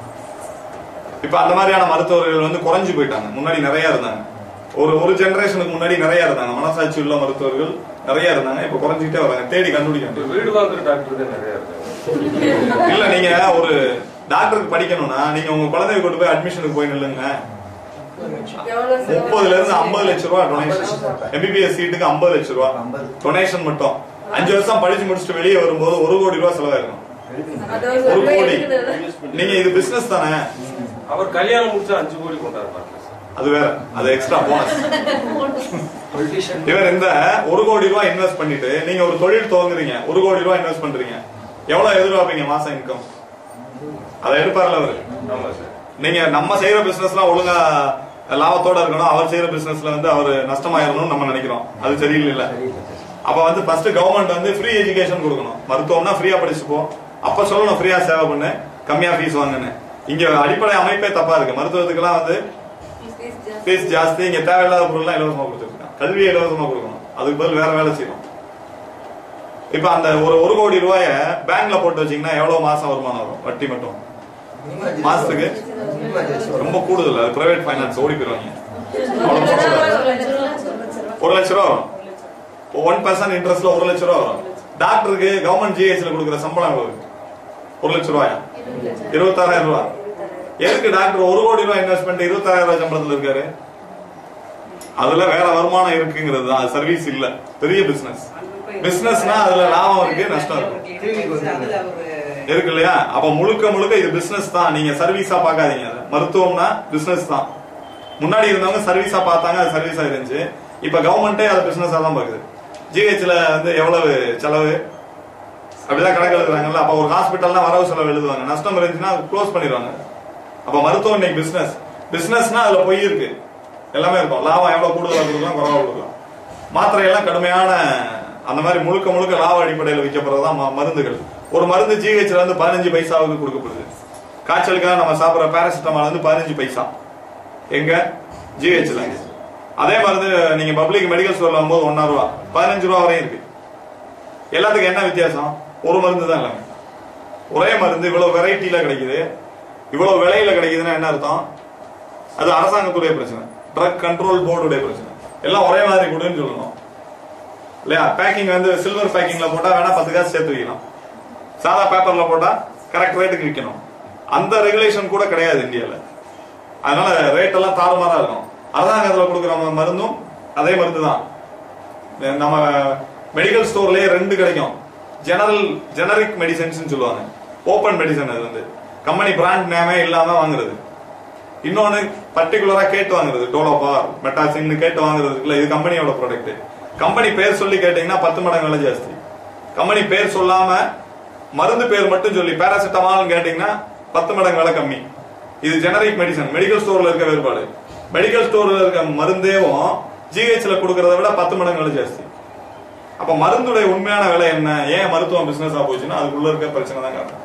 இப்ப அந்த மாதிரியான மருத்துவர்கள் வந்து குறைஞ்சு போயிட்டாங்க முன்னாடி நிறைய இருந்தாங்க ஒரு ஒரு ஜெனரேஷனுக்கு முன்னாடி நிறைய இருந்தாங்க மனசாட்சி உள்ள மருத்துவர்கள் நிறைய இருந்தாங்க இப்ப குறைஞ்சிட்டே வராங்க தேடி கண்டுபிடிக்க இப்ப வேண்டியது. வீடு வாங்குற டாக்டர் தான் நிறைய இருக்காங்க இல்ல நீங்க ஒரு டாக்டருக்கு படிக்கணும்னா நீங்க உங்க குழந்தைய கொண்டு போய் அட்மிஷனுக்கு போய் நில்லுங்க எவ்வளவு செலவு? முப்பதுல இருந்து ஐம்பது லட்சம் ரூபாய் டொனேஷன் எம்பிபிஎஸ் சீட்டுக்கு ஐம்பது லட்சம் ரூபாய் ஐம்பது. டொனேஷன் மட்டும் அஞ்சு வருஷம் படிச்சு முடிச்சுட்டு வெளியே வரும்போது ஒரு கோடி ரூபாய் செலவாயிருக்கும் அது ஒரு ஒரு ரூபாய் கோடி எடுக்கணும். நீங்க இது பிசினஸ் தானே அவர் கல்யாணம் முடிச்சா அஞ்சு கோடி கொண்டாரு பாருங்க அது வேற அது எக்ஸ்ட்ரா போனஸ் பொலிட்டிஷியன் இவர் இந்த ஒரு கோடி ரூபாய் இன்வெஸ்ட் பண்ணிட்டு நீங்க ஒரு தொழில் துவங்குறீங்க ஒரு கோடி ரூபாய் இன்வெஸ்ட் பண்றீங்க எவ்வளவு எதிர்பார்ப்பீங்க மாசம் இன்கம் அதை எடுப்பார்ல அவரு ஆமா சார் நீங்க நம்ம செய்யற பிசினஸ்லாம் ஒழுங்கா லாபத்தோட இருக்கணும் அவர் செய்யற பிசினஸ்ல வந்து அவர் நஷ்டமாயிரணும்னு நம்ம நினைக்கிறோம் அது சரியில்லை அப்ப வந்து ஃபர்ஸ்ட் கவர்மெண்ட் வந்து ஃப்ரீ எஜுகேஷன் கொடுக்கணும் மருத்துவம்னா ஃப்ரீயா படிச்சு போ அப்ப சொல்லணும் ஃப்ரீயா சேவை பண்ணு கம்மியா ஃபீஸ் வாங்குன்னு இங்க அடிப்படை அமைப்பே தப்பா இருக்கு மருத்துவத்துக்கெல்லாம் வந்து Fees ஜாஸ்தி. ஃபீஸ் ஜாஸ்தி இங்க தேவையில்லாத பொருள்லாம் இலவசமா கொடுத்துருக்காங்க கல்வியை இலவசமா கொடுக்கணும் அதுக்கு பதில் வேற வேலை செய்யணும் இப்ப அந்த ஒரு ஒரு கோடி ரூபாய பேங்க்ல போட்டு வச்சீங்கன்னா எவ்வளவு மாசம் வருமானம் வரும் வட்டி மட்டும் மாசத்துக்கு? ரொம்ப கூடுதல் அது பிரைவேட் ஃபைனான்ஸ் ஓடி போயிருவாங்க அவ்வளவு போடக்கூடாது. ஒரு லட்ச ரூபா வரும் ஒன் பர்சன்ட் இன்ட்ரெஸ்ட்ல ஒரு லட்ச ரூபா வரும் டாக்டருக்கு கவர்மெண்ட் ஜிஹெச்ல கொடுக்குற சம்பளம் எவ்வளவு இருக்கு? ஒரு லட்ச ரூபாயா இருபத்தாறாயிரம் ரூபாய் எதுக்கு டாக்டர் ஒரு கோடி ரூபாய் இன்வெஸ்ட் பண்ணிட்டு இருபத்தாயிரம் ரூபாய் சம்பளத்துல இருக்காரு அதுல வேற வருமானம் இருக்குங்கிறது தான் அது சர்வீஸ் இல்ல பெரிய பிசினஸ் பிசினஸ்னா அதுல லாபம் இருக்கு நஷ்டம் இருக்கு இருக்கு இல்லையா அப்ப முழுக்க முழுக்க இது பிசினஸ் தான் நீங்க சர்வீஸா பார்க்காதீங்க அதை மருத்துவம்னா பிசினஸ் தான் முன்னாடி இருந்தவங்க சர்வீஸா பார்த்தாங்க அது சர்வீஸா இருந்துச்சு இப்ப கவர்மெண்டே அது பிசினஸா தான் பாக்குது ஜிஹெச்ல வந்து எவ்வளவு செலவு அப்படிதான் கணக்கு எழுதுறாங்கல்ல அப்ப ஒரு ஹாஸ்பிட்டல்னா வரவு செலவு எழுதுவாங்க நஷ்டம் இருந்துச்சுன்னா க்ளோஸ் பண்ணிடுவாங்க அப்ப மருத்துவம் இன்னைக்கு பிசினஸ் பிசினஸ்னா அதுல பொய் இருக்கு எல்லாமே இருக்கும் லாபம் எவ்வளவு கூடுதலா கொடுக்கலாம் குறவா கொடுக்கலாம் மாத்திரை எல்லாம் கடுமையான அந்த மாதிரி முழுக்க முழுக்க லாப அடிப்படையில் விற்கப்படுறதுதான் ம- மருந்துகள் ஒரு மருந்து ஜிஹெச்ல வந்து பதினஞ்சு பைசாவுக்கு கொடுக்கப்படுது காய்ச்சலுக்காக நம்ம சாப்பிடுற பேராசிட்டமால் வந்து பதினஞ்சு பைசா எங்க ஜிஹெச்ல அதே மருந்து நீங்க பப்ளிக் மெடிக்கல் ஸ்டோர்ல வரும்போது ஒன்னா ரூபா பதினஞ்சு ரூபா வரையும் இருக்கு எல்லாத்துக்கும் என்ன வித்தியாசம் ஒரு மருந்து தான் எல்லாமே ஒரே மருந்து இவ்வளவு வெரைட்டில கிடைக்குது இவ்வளவு விலையில கிடைக்குதுன்னா என்ன அர்த்தம் அது அரசாங்கத்துடைய பிரச்சனை ட்ரக் கண்ட்ரோல் போர்டுடைய பிரச்சனை எல்லாம் ஒரே மாதிரி கொடுன்னு சொல்லணும் இல்லையா பேக்கிங் வந்து சில்வர் பேக்கிங்ல போட்டா வேணா பத்து காசு சேர்த்து வைக்கலாம் சாதா பேப்பர்ல போட்டா கரெக்ட் ரேட்டுக்கு விற்கணும் அந்த ரெகுலேஷன் கூட கிடையாது இந்தியால அதனால ரேட் எல்லாம் தாறுமாறா இருக்கும் அரசாங்கத்துல கொடுக்குற ம- மருந்தும் அதே மருந்து தான் நம்ம மெடிக்கல் ஸ்டோர்லயே ரெண்டு கிடைக்கும் ஜெனரல் ஜெனரிக் மெடிசன்ஸ் சொல்லுவாங்க ஓபன் மெடிசன் அது வந்து கம்பெனி பிராண்ட் நேமே இல்லாம வாங்குறது இன்னொன்னு பர்டிகுலரா கேட்டு வாங்குறது டோலோபா மெட்டாசின் கேட்டு வாங்குறது இருக்குல்ல இது கம்பெனியோட ப்ராடக்ட் கம்பெனி பேர் சொல்லி கேட்டீங்கன்னா பத்து மடங்கு விலை ஜாஸ்தி கம்பெனி பேர் சொல்லாம மருந்து பேர் மட்டும் சொல்லி பேராசிட்டமால் கேட்டீங்கன்னா பத்து மடங்கு விலை கம்மி இது ஜெனரிக் மெடிசன் மெடிக்கல் ஸ்டோர்ல இருக்க வேறுபாடு மெடிக்கல் ஸ்டோர்ல இருக்க மருந்தேவும் ஜிஹெச்ல கொடுக்கறத விட பத்து மடங்கு விலை ஜாஸ்தி அப்ப மருந்துடைய உண்மையான விலை என்ன ஏன் மருத்துவம் பிசினஸா போச்சுன்னா அதுக்குள்ள இருக்க பிரச்சனை தான் காரணம்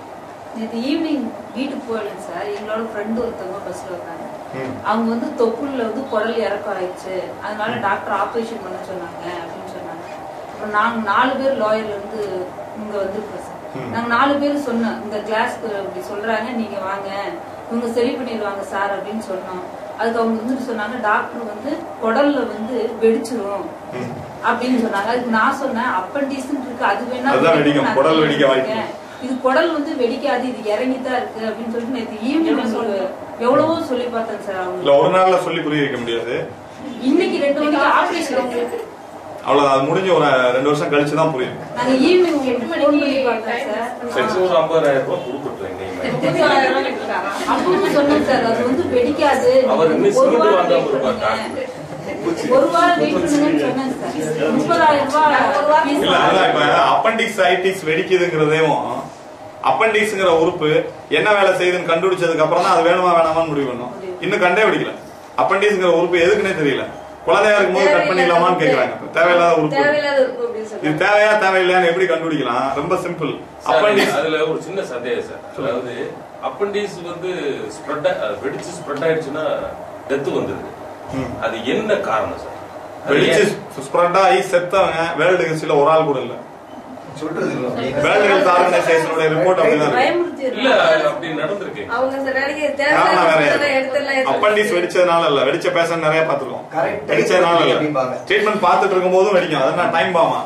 நேற்று ஈவினிங் வீட்டுக்கு போயிடலாம் சார் எங்களோட ஃப்ரெண்டு ஒருத்தவங்க பஸ்ல வந்தாங்க ம். அவங்க வந்து தொப்புள்ள வந்து குடல் இறக்கம் ஆயிடுச்சு அதனால டாக்டர் ஆபரேஷன் பண்ண சொன்னாங்க அப்படின்னு சொன்னாங்க அப்புறம் நாங்க நாலு பேர் லாயர்ல இருந்து இங்க வந்திருக்கோம் சார் ம். நாங்க நாலு பேர் சொன்னோம் இந்த கிளாஸ்க்கு இப்படி சொல்றாங்க நீங்க வாங்க இவங்க சரி பண்ணிடுவாங்க சார் அப்படின்னு சொன்னோம் அதுக்கு அவங்க வந்துட்டு சொன்னாங்க டாக்டர் வந்து குடல்ல வந்து வெடிச்சிரும் ம். அப்படின்னு சொன்னாங்க அதுக்கு நான் சொன்னேன் அப்பண்டிஸ் இருக்கு அது வேணா அதுதான் வெடிக்கும், நான் குடல் வெடிக்க வாய்ப்பு இருக்கேன். இது குடல் வந்து வெடிக்காது இது இறங்கி தான் இருக்கு அப்படின்னு சொல்லிட்டு நேற்று ஈவினிங் சொல்லு எவ்வளவோ சொல்லி பார்த்தேன் சார் அவங்க இல்ல ஒரு நாள்ல சொல்லி புரிய வைக்க முடியாது இன்னைக்கு ரெண்டு மணிக்கு ஆபரேஷன் அவ்வளவு அது முடிஞ்சு ஒரு ரெண்டு வருஷம் கழிச்சு தான் புரியும் நாங்க ஈவினிங் உங்களுக்கு ஃபோன் பண்ணி பார்த்தேன் சார் செக்ஸ் ஒரு ஐம்பதாயிரம் ரூபாய் கொடுத்துட்டேன் இன்னைக்கு அப்பவும் சொன்னேன் சார் அது வந்து வெடிக்காது அவர் இன்னும் ஒரு சிமெண்ட் வாரம் வாங்காம வெயிட் இருப்பார் பண்ணுங்க ஒரு வாரம் வெயிட் பண்ணுங்கன்னு சொன்னேன் சார் முப்பதாயிரம் ரூபாய் fees இல்ல அதான் இப்ப அப்பண்டிக்ஸ் ஐட்டிஸ் வெடிக்குதுங்கிறதையும் அப்பண்டிக்ஸ்ங்கிற உறுப்பு என்ன வேலை செய்யுதுன்னு கண்டுபிடிச்சதுக்கு அப்புறம் தான் அது வேணுமா வேணாமான்னு முடிவு பண்ணும் இன்னும் கண்டே பிடிக்கல அப்பண்டிக்ஸ்ங்கிற உறுப்பு எதுக்குன்னே தெரியல குழந்தையா இருக்கும்போது கட் பண்ணிடலாமான்னு கேக்குறாங்க இப்ப தேவையில்லாத உறுப்பு தேவையில்லாத இருக்கும் அப்படின்னு இது சொல்றாங்க தேவையா தேவையில்லையான்னு எப்படி கண்டுபிடிக்கலாம் ரொம்ப சிம்பிள் சார், அப்பண்டிக்ஸ் அதுல ஒரு சின்ன சந்தேகம் சார் அதாவது அப்பண்டிஸ் வந்து ஸ்ப்ரெட் வெடிச்சு ஸ்ப்ரெட் ஆயிடுச்சுன்னா டெத் வந்துருது ம். அது என்ன காரணம் சார் அது வெடிச்சு ஏன்? ஸ்ப்ரெட் ஆகி செத்தவங்க வேர்ல்டு ஹிஸ்டரியில ஒரு ஆள் கூட இல்ல சொல்றது இல்லை. வேர்ல்டு ஹெல்த் ஆர்கனைசேஷனோட ரிப்போர்ட் அப்படிதான் இருக்கு பயமுறுத்தி இல்ல அப்படி நடந்திருக்கு அவங்க சில நாளைக்கு காரணம் வேற தேவையில்லாத எடுத்துடலாம் அப்பண்டிஸ் வெடிச்சதுனால இல்ல வெடிச்ச பேஷண்ட் நிறைய பாத்துருக்கோம் Correct. வெடிச்சதுனால இல்ல அப்படிம்பாங்க. ட்ரீட்மெண்ட் பார்த்துட்டு இருக்கும் போதும் வெடிக்கும் அதனால டைம் பாமா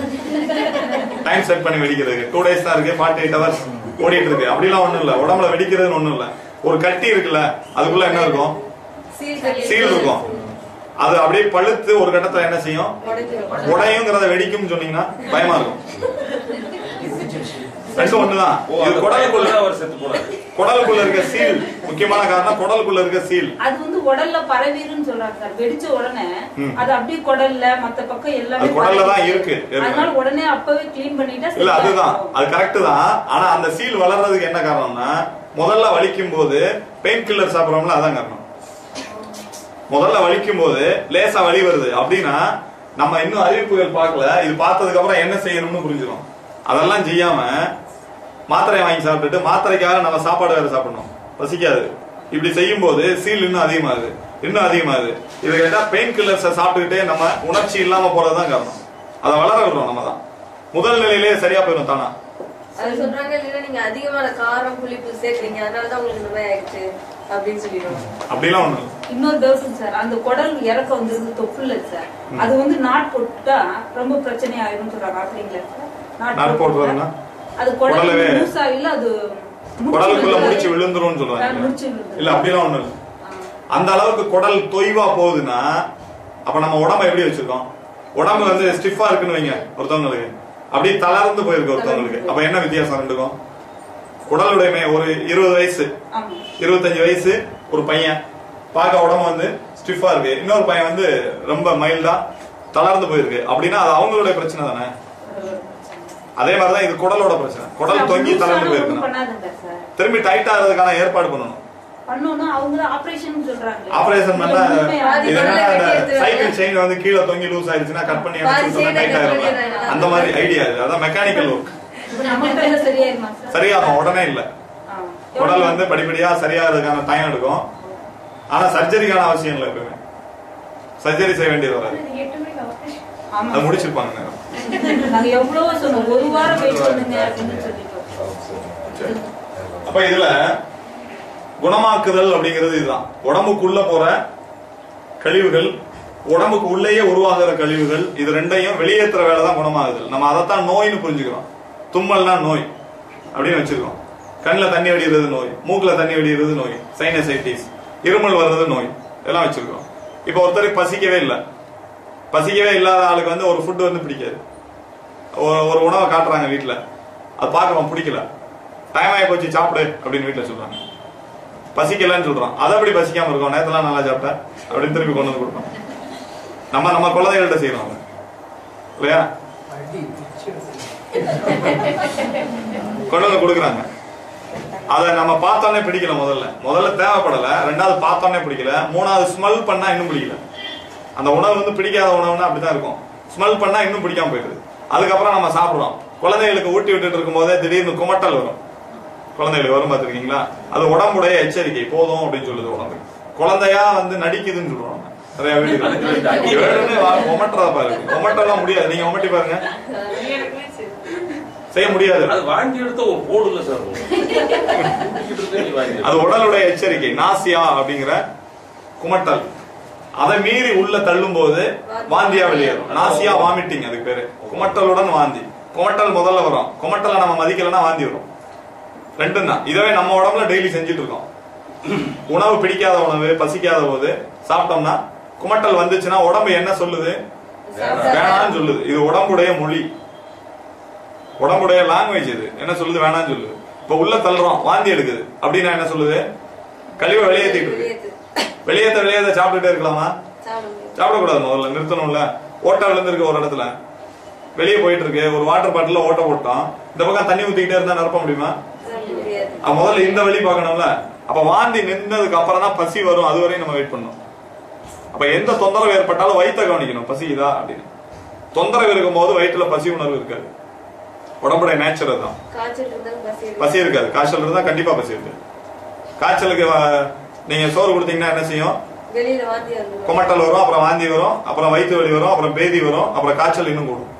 டைம் செட் பண்ணி வெடிக்கிறதுக்கு டூ டேஸ் தான் இருக்கு ஃபார்ட்டி எயிட் ஹவர்ஸ் ஓடிட்டு இருக்கு அப்படிலாம் ஒண்ணும் இல்ல உடம்புல வெடிக்கிறதுன்னு ஒண்ணும் இல்ல ஒரு கட்டி இருக்குல்ல அதுக்குள்ள என்ன இருக்கும் சீல் இருக்கும் அது அப்படியே பழுத்து ஒரு கட்டத்துல என்ன செய்யும் உடையுங்கிறத வெடிக்கும்னு சொன்னீங்கன்னா பயமா இருக்கும் ரெண்டும் ஒண்ணுதான் ஓ, இது அந்த குடலுக்குள்ள பயத்துல அவர் செத்து போனாரு குடலுக்குள்ள இருக்க சீல் முக்கியமான காரணம் குடலுக்குள்ள இருக்க சீல் அது வந்து உடல்ல பரவிருன்னு சொல்றாங்க சார் வெடிச்ச உடனே ம். அது அப்படியே குடல்ல மத்த பக்கம் எல்லாமே அது குடல்ல தான் பரவிடும். இருக்கு, ஏற்கனவே. அதனால உடனே அப்பவே க்ளீன் பண்ணிட்டா இல்ல சரியா அதுதான் இருக்கும். அது கரெக்ட் தான் ஆனா அந்த சீல் வளர்றதுக்கு என்ன காரணம்னா முதல்ல வலிக்கும் போது பெயின் கில்லர் சாப்பிடுறோம்ல அதான் காரணம் முதல்ல வலிக்கும் போது லேசா வலி வருது அப்படின்னா நம்ம இன்னும் அறிவிப்புகள் பார்க்கல இது பார்த்ததுக்கு அப்புறம் என்ன செய்யணும்னு புரிஞ்சிடும் அதெல்லாம் செய்யாம மாத்திரை வாங்கி சாப்பிட்டுட்டு மாத்திரைக்காக நம்ம சாப்பாடு வேற சாப்பிடணும் பசிக்காது இப்படி செய்யும் போது சீல் இன்னும் அதிகமாகுது இன்னும் அதிகமாகுது இதை கேட்டா பெயின் கில்லர்ஸை சாப்பிட்டுக்கிட்டே நம்ம உணர்ச்சி இல்லாம போறதுதான் காரணம் அதை வளர விடுறோம் நம்ம தான் முதல் நிலையிலேயே சரியா போயிடும் தானா அது சொல்றாங்க இல்லைன்னா நீங்க அதிகமான காரம் புளிப்பு சேர்க்கறீங்க அதனாலதான் உங்களுக்கு இந்த மாதிரி ஆயிடுச்சு அப்படின்னு சொல்லிடுவாங்க அப்படிலாம் ஒண்ணு இல்லை. இன்னொரு டவுட் சார் அந்த குடல் இறக்க வந்திருக்கு தொப்புல சார் அது வந்து நாட் போட்டுட்டா ரொம்ப பிரச்சனை ஆயிரும் சொல்றாங்க அப்படிங்களா சார் நாட் போடுறதுன்னா? அது குடல் குடலவே- லூசா இல்ல அது முடிச்சு குடலுக்குள்ள விழுந்துரும். முடிச்சு விழுந்துரும்னு ஆ, சொல்லுவாங்க முடிச்சு விழுந்துரும். இல்ல அப்படிலாம் ஒண்ணு இல்லை ஆ. அந்த அளவுக்கு குடல் தொய்வா போகுதுன்னா அப்ப நம்ம உடம்ப எப்படி வச்சிருக்கோம் உடம்பு வந்து ஸ்டிஃபா இருக்குன்னு வைங்க ஒருத்தவங்களுக்கு அப்படியே தளர்ந்து போயிருக்கு ஒருத்தவங்களுக்கு அப்ப என்ன வித்தியாசம் ரெண்டுக்கும் குடலுடைய மே- ஒரு இருபது வயசு ஆமா இருபத்தஞ்சு வயசு ஒரு பையன் பார்க்க உடம்பு வந்து ஸ்டிஃபா இருக்கு இன்னொரு பையன் வந்து ரொம்ப மைல்டா தளர்ந்து போயிருக்கு அப்படின்னா அது அவங்களுடைய பிரச்சனை தானே அதே மாதிரிதான் இது குடலோட பிரச்சனை குடல் தொங்கி லூசான தளர்ந்து ஒண்ணும் போயிருக்கணும் பண்ணாதுங்க சார் திரும்பி டைட் ஆகிறதுக்கான ஏற்பாடு பண்ணணும் பண்ணோம்னா அவங்க ஆபரேஷன் சொல்றாங்க ஆபரேஷன் பண்ணா பாதி இது குடலை என்னன்னா வெட்டி இந்த எடுத்துருவாங்க. சைக்கிள் செயின் வந்து கீழே தொங்கி லூஸ் ஆயிடுச்சுன்னா கட் பண்ணி பாதி அனுப்பிச்சு chain டைட் cut ஆயிரும் பண்ணிடுறாங்க. அந்த மாதிரி ஐடியா இது அதான் மெக்கானிக்கல் ஒர்க் நமக்கு எல்லாம் சரியாயிருமா சார் சரியாகும் உடனே இல்ல ஆ. குடல் வந்து படிப்படியா சரியாகிறதுக்கான டைம் எடுக்கும் ஆனா சர்ஜரிக்கான அவசியம் இல்லை எப்பவுமே சர்ஜரி செய்ய வேண்டியது வராது ஆமா அது முடிச்சிருப்பாங்க நேரம். நாங்க எவ்வளவோ சொன்னோம் ஒரு வாரம் வெயிட் பண்ணுங்க அப்படின்னு சொல்லிட்டோம் அப்ப இதுல குணமாக்குதல் அப்படிங்கிறது இதுதான் உடம்புக்குள்ள போற கழிவுகள் உடம்புக்கு உள்ளேயே உருவாகிற கழிவுகள் இது ரெண்டையும் வெளியேற்றுற வேலை தான் குணமாகுதல் நம்ம அதைத்தான் நோய்னு புரிஞ்சுக்கிறோம் தும்மல்னா நோய் அப்படின்னு வச்சிருக்கோம் கண்ணில் தண்ணி வடிகிறது நோய் மூக்குல தண்ணி வடிகிறது நோய் சைனசைட்டிஸ் இருமல் வர்றது நோய் இதெல்லாம் வச்சிருக்கோம் இப்போ ஒருத்தருக்கு பசிக்கவே இல்லை பசிக்கவே இல்லாத ஆளுக்கு வந்து ஒரு ஃபுட் வந்து பிடிக்காது ஒரு- ஒரு உணவை காட்டுறாங்க வீட்ல அது பார்க்கலாம் பிடிக்கல டைம் ஆகி போச்சு சாப்பிடு அப்படின்னு வீட்ல சொல்றாங்க பசிக்கலன்னு சொல்றான் அதை எப்படி பசிக்காம இருக்கும் நேரத்தெல்லாம் நல்லா சாப்பிட்டேன் அப்படின்னு திருப்பி கொண்டு வந்து கொடுப்போம் நம்ம நம்ம குழந்தைகள்கிட்ட செய்யறோம் அதை. இல்லையா கொண்டு வந்து கொடுக்குறாங்க அதை நம்ம பார்த்தோன்னே பிடிக்கல முதல்ல முதல்ல தேவைப்படல ரெண்டாவது பார்த்தோன்னே பிடிக்கல மூணாவது ஸ்மெல் பண்ணா இன்னும் பிடிக்கல அந்த உணவு வந்து பிடிக்காத உணவுனா அப்படிதான் இருக்கும் ஸ்மெல் பண்ணா இன்னும் பிடிக்காம போயிடுது அதுக்கப்புறம் நம்ம சாப்பிடுறோம் குழந்தைகளுக்கு ஊட்டி விட்டுட்டு இருக்கும் போதே திடீர்னு குமட்டல் வரும் குழந்தைகளுக்கு வரும் பார்த்திருக்கீங்களா அது உடம்புடைய எச்சரிக்கை போதும் அப்படின்னு சொல்லுது உடம்பு குழந்தையா வந்து நடிக்குதுன்னு சொல்றோம் நிறைய வீடுகள் வேணும்னே வா- உமட்டுறதா பாருங்க உமட்டெல்லாம் முடியாது நீங்க உமட்டி பாருங்க செய்ய முடியாது அது வாங்கி எடுத்த ஒரு போர்டுல சார் நீ வாங்கி அது உடலுடைய எச்சரிக்கை நாசியா அப்படிங்கிற குமட்டல் அதை மீறி உள்ள தள்ளும் போது வாந்தியா வெளியேறும் நாசியா வாமிட்டிங் அதுக்கு பேரு குமட்டலுடன் வாந்தி குமட்டல் முதல்ல வரும் குமட்டலை நம்ம மதிக்கலைன்னா வாந்தி வரும் ரெண்டும் தான் இதவே நம்ம உடம்புல டெய்லி செஞ்சுட்டு இருக்கோம் உணவு பிடிக்காத உணவு பசிக்காத போது சாப்பிட்டோம்னா குமட்டல் வந்துச்சுன்னா உடம்பு என்ன சொல்லுது வேணாம்னு சொல்லுது இது உடம்புடைய மொழி உடம்புடைய லாங்குவேஜ் இது என்ன சொல்லுது வேணாம்னு சொல்லுது இப்ப உள்ள தள்ளுறோம் வாந்தி எடுக்குது அப்படின்னா என்ன சொல்லுது கழிவை வெளியேற்றிட்டு இருக்கு வெளியேத்து. வெளியேற்ற வெளியேற்ற சாப்பிட்டுட்டே இருக்கலாமா சாப்பிட முடியாது. சாப்பிடக்கூடாது முதல்ல நிறுத்தணும்ல ஓட்டை விழுந்திருக்கு ஒரு இடத்துல வெளியே போயிட்டு இருக்கு ஒரு வாட்டர் பாட்டில ஓட்ட போட்டோம் இந்த பக்கம் தண்ணி ஊத்திக்கிட்டே இருந்தா நிரப்ப முடியுமா சாப்பிட முடியாது. அப்ப முதல்ல இந்த வழி பார்க்கணும்ல அப்ப வாந்தி நின்றதுக்கு அப்புறம் தான் பசி வரும் அது வரையும் நம்ம வெயிட் பண்ணணும் அப்ப எந்த தொந்தரவு ஏற்பட்டாலும் வயித்தை கவனிக்கணும் பசி இதா அப்படின்னு தொந்தரவு இருக்கும் போது வயிற்றுல பசி உணர்வு இருக்காது உடம்புடைய நேச்சர் தான் காய்ச்சல் இருந்தாலும் பசி எடுக்கும். பசி இருக்காது காய்ச்சல் இருந்தா கண்டிப்பா பசி இருக்கு காய்ச்சலுக்கு வ- நீங்க சோறு கொடுத்தீங்கன்னா என்ன செய்யும் வெளியில வாந்தி வந்துடும் குமட்டல் வரும் அப்புறம் வாந்தி வரும் அப்புறம் வயிற்று வலி வரும் அப்புறம் பேதி வரும் அப்புறம் காய்ச்சல் இன்னும் கூடும்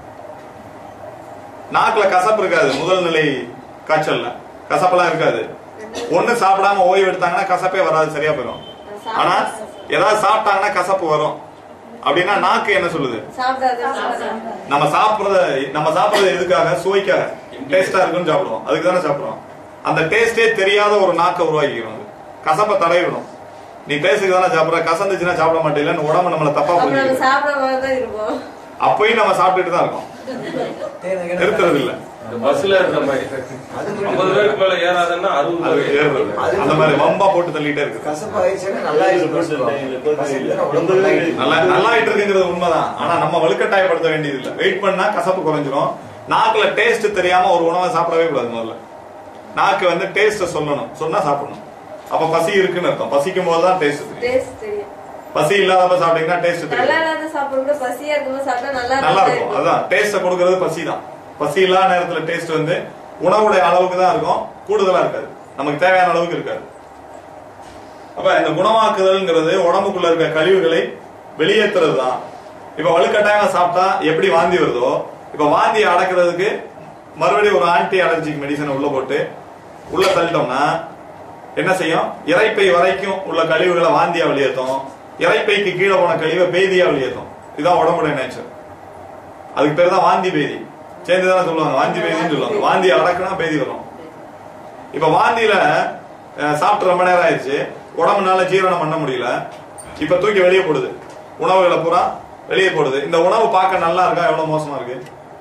நாக்குல கசப்பு இருக்காது முதல் நிலை காய்ச்சல்ல கசப்பெல்லாம் இருக்காது ஒண்ணு சாப்பிடாம ஓய்வு எடுத்தாங்கன்னா கசப்பே வராது சரியா போயிடும் ஆனா ஏதாவது சாப்பிட்டாங்கன்னா கசப்பு வரும் அப்படின்னா நாக்கு என்ன சொல்லுது சாப்பிடாத சாப்பிடாத. நம்ம சாப்பிடுறத நம்ம சாப்பிடுறது எதுக்காக சுவைக்காக டேஸ்டா இருக்குன்னு சாப்பிடுவோம் அதுக்கு தானே சாப்பிடுறோம் அந்த டேஸ்டே தெரியாத ஒரு நாக்கை உருவாக்கிக்கிறோம் அது. கசப்பை தடவிடும் நீ டேஸ்ட்டுக்கு தானே சாப்பிடுற கசந்துச்சுன்னா சாப்பிட மாட்டேஇல்லன்னு உடம்பு நம்மள தப்பா அப்ப நம்ம புரிஞ்சுக்கிது சாப்பிடாம தான் இருப்போம் அப்பயும் நம்ம சாப்பிட்டுட்டு தான் இருக்கோம் நிறுத்துறது இல்ல இந்த பஸ்ல இருந்த மாதிரி அது ஐம்பது பேருக்கு மேல ஏறாதுன்னா அறுபது அது பேர் ஏறுறது. அந்த மாதிரி வம்பா போட்டு தள்ளிட்டே இருக்கு கசப்பு ஆயிடுச்சுன்னா நல்லா இருக்கு உடம்பு நல்லா இருக்கு. நல்லா நல்லா ஆயிட்டு இருக்குங்கிறது உண்மைதான் ஆனா நம்ம வலுக்கட்டாயப்படுத்த வேண்டியது இல்ல வெயிட் பண்ணா கசப்பு குறைஞ்சிரும் நாக்குல டேஸ்ட் தெரியாம ஒரு உணவை சாப்பிடவே கூடாது முதல்ல நாக்கு வந்து டேஸ்ட சொல்லணும் சொன்னா சாப்பிடணும் அப்ப பசி இருக்குன்னு அர்த்தம் பசிக்கும் போது தான் டேஸ்ட் தெரியும் டேஸ்ட் தெரியும் பசி இல்லாதப்ப சாப்பிட்டீங்கன்னா டேஸ்ட் நல்லா தெரியும் இல்லாத சாப்பிட கூட பசியா இருக்கும்போது சாப்பிட்டா நல்லா நல்லா தான் இருக்கும் அதான் டேஸ்ட கொடுக்கறது பசி தான் பசி இல்லாத நேரத்துல டேஸ்ட் வந்து உணவுடைய அளவுக்கு தான் இருக்கும் கூடுதலா இருக்காது நமக்கு தேவையான அளவுக்கு இருக்காது அப்ப இந்த குணமாக்குதல்ங்கிறது உடம்புக்குள்ள இருக்க கழிவுகளை வெளியேற்றுறது தான் இப்ப வலுக்கட்டாயமா சாப்பிட்டா எப்படி வாந்தி வருதோ இப்ப வாந்தியை அடக்கிறதுக்கு மறுபடியும் ஒரு ஆன்டி அலர்ஜிக் மெடிசனை உள்ள போட்டு உள்ள தள்ளிட்டோம்னா என்ன செய்யும் இறைப்பை வரைக்கும் உள்ள கழிவுகளை வாந்தியா வெளியேற்றும் இறைப்பைக்கு கீழே போன கழிவை பேதியா வெளியேற்றும் இதுதான் உடம்புடைய நேச்சர் அதுக்கு பேர் தான் வாந்தி பேதி சேர்ந்து தானே சொல்லுவாங்க வாந்தி பேதின்னு சொல்லுவாங்க வாந்தி அடக்குனா பேதி வரும் இப்ப வாந்தியில அஹ், சாப்பிட்டு ரொம்ப நேரம் ஆயிடுச்சு உடம்புனால ஜீரணம் பண்ண முடியல இப்ப தூக்கி வெளியே போடுது உணவுகளை பூரா வெளியே போடுது இந்த உணவு பார்க்க நல்லா இருக்கா எவ்வளவு மோசமா இருக்கு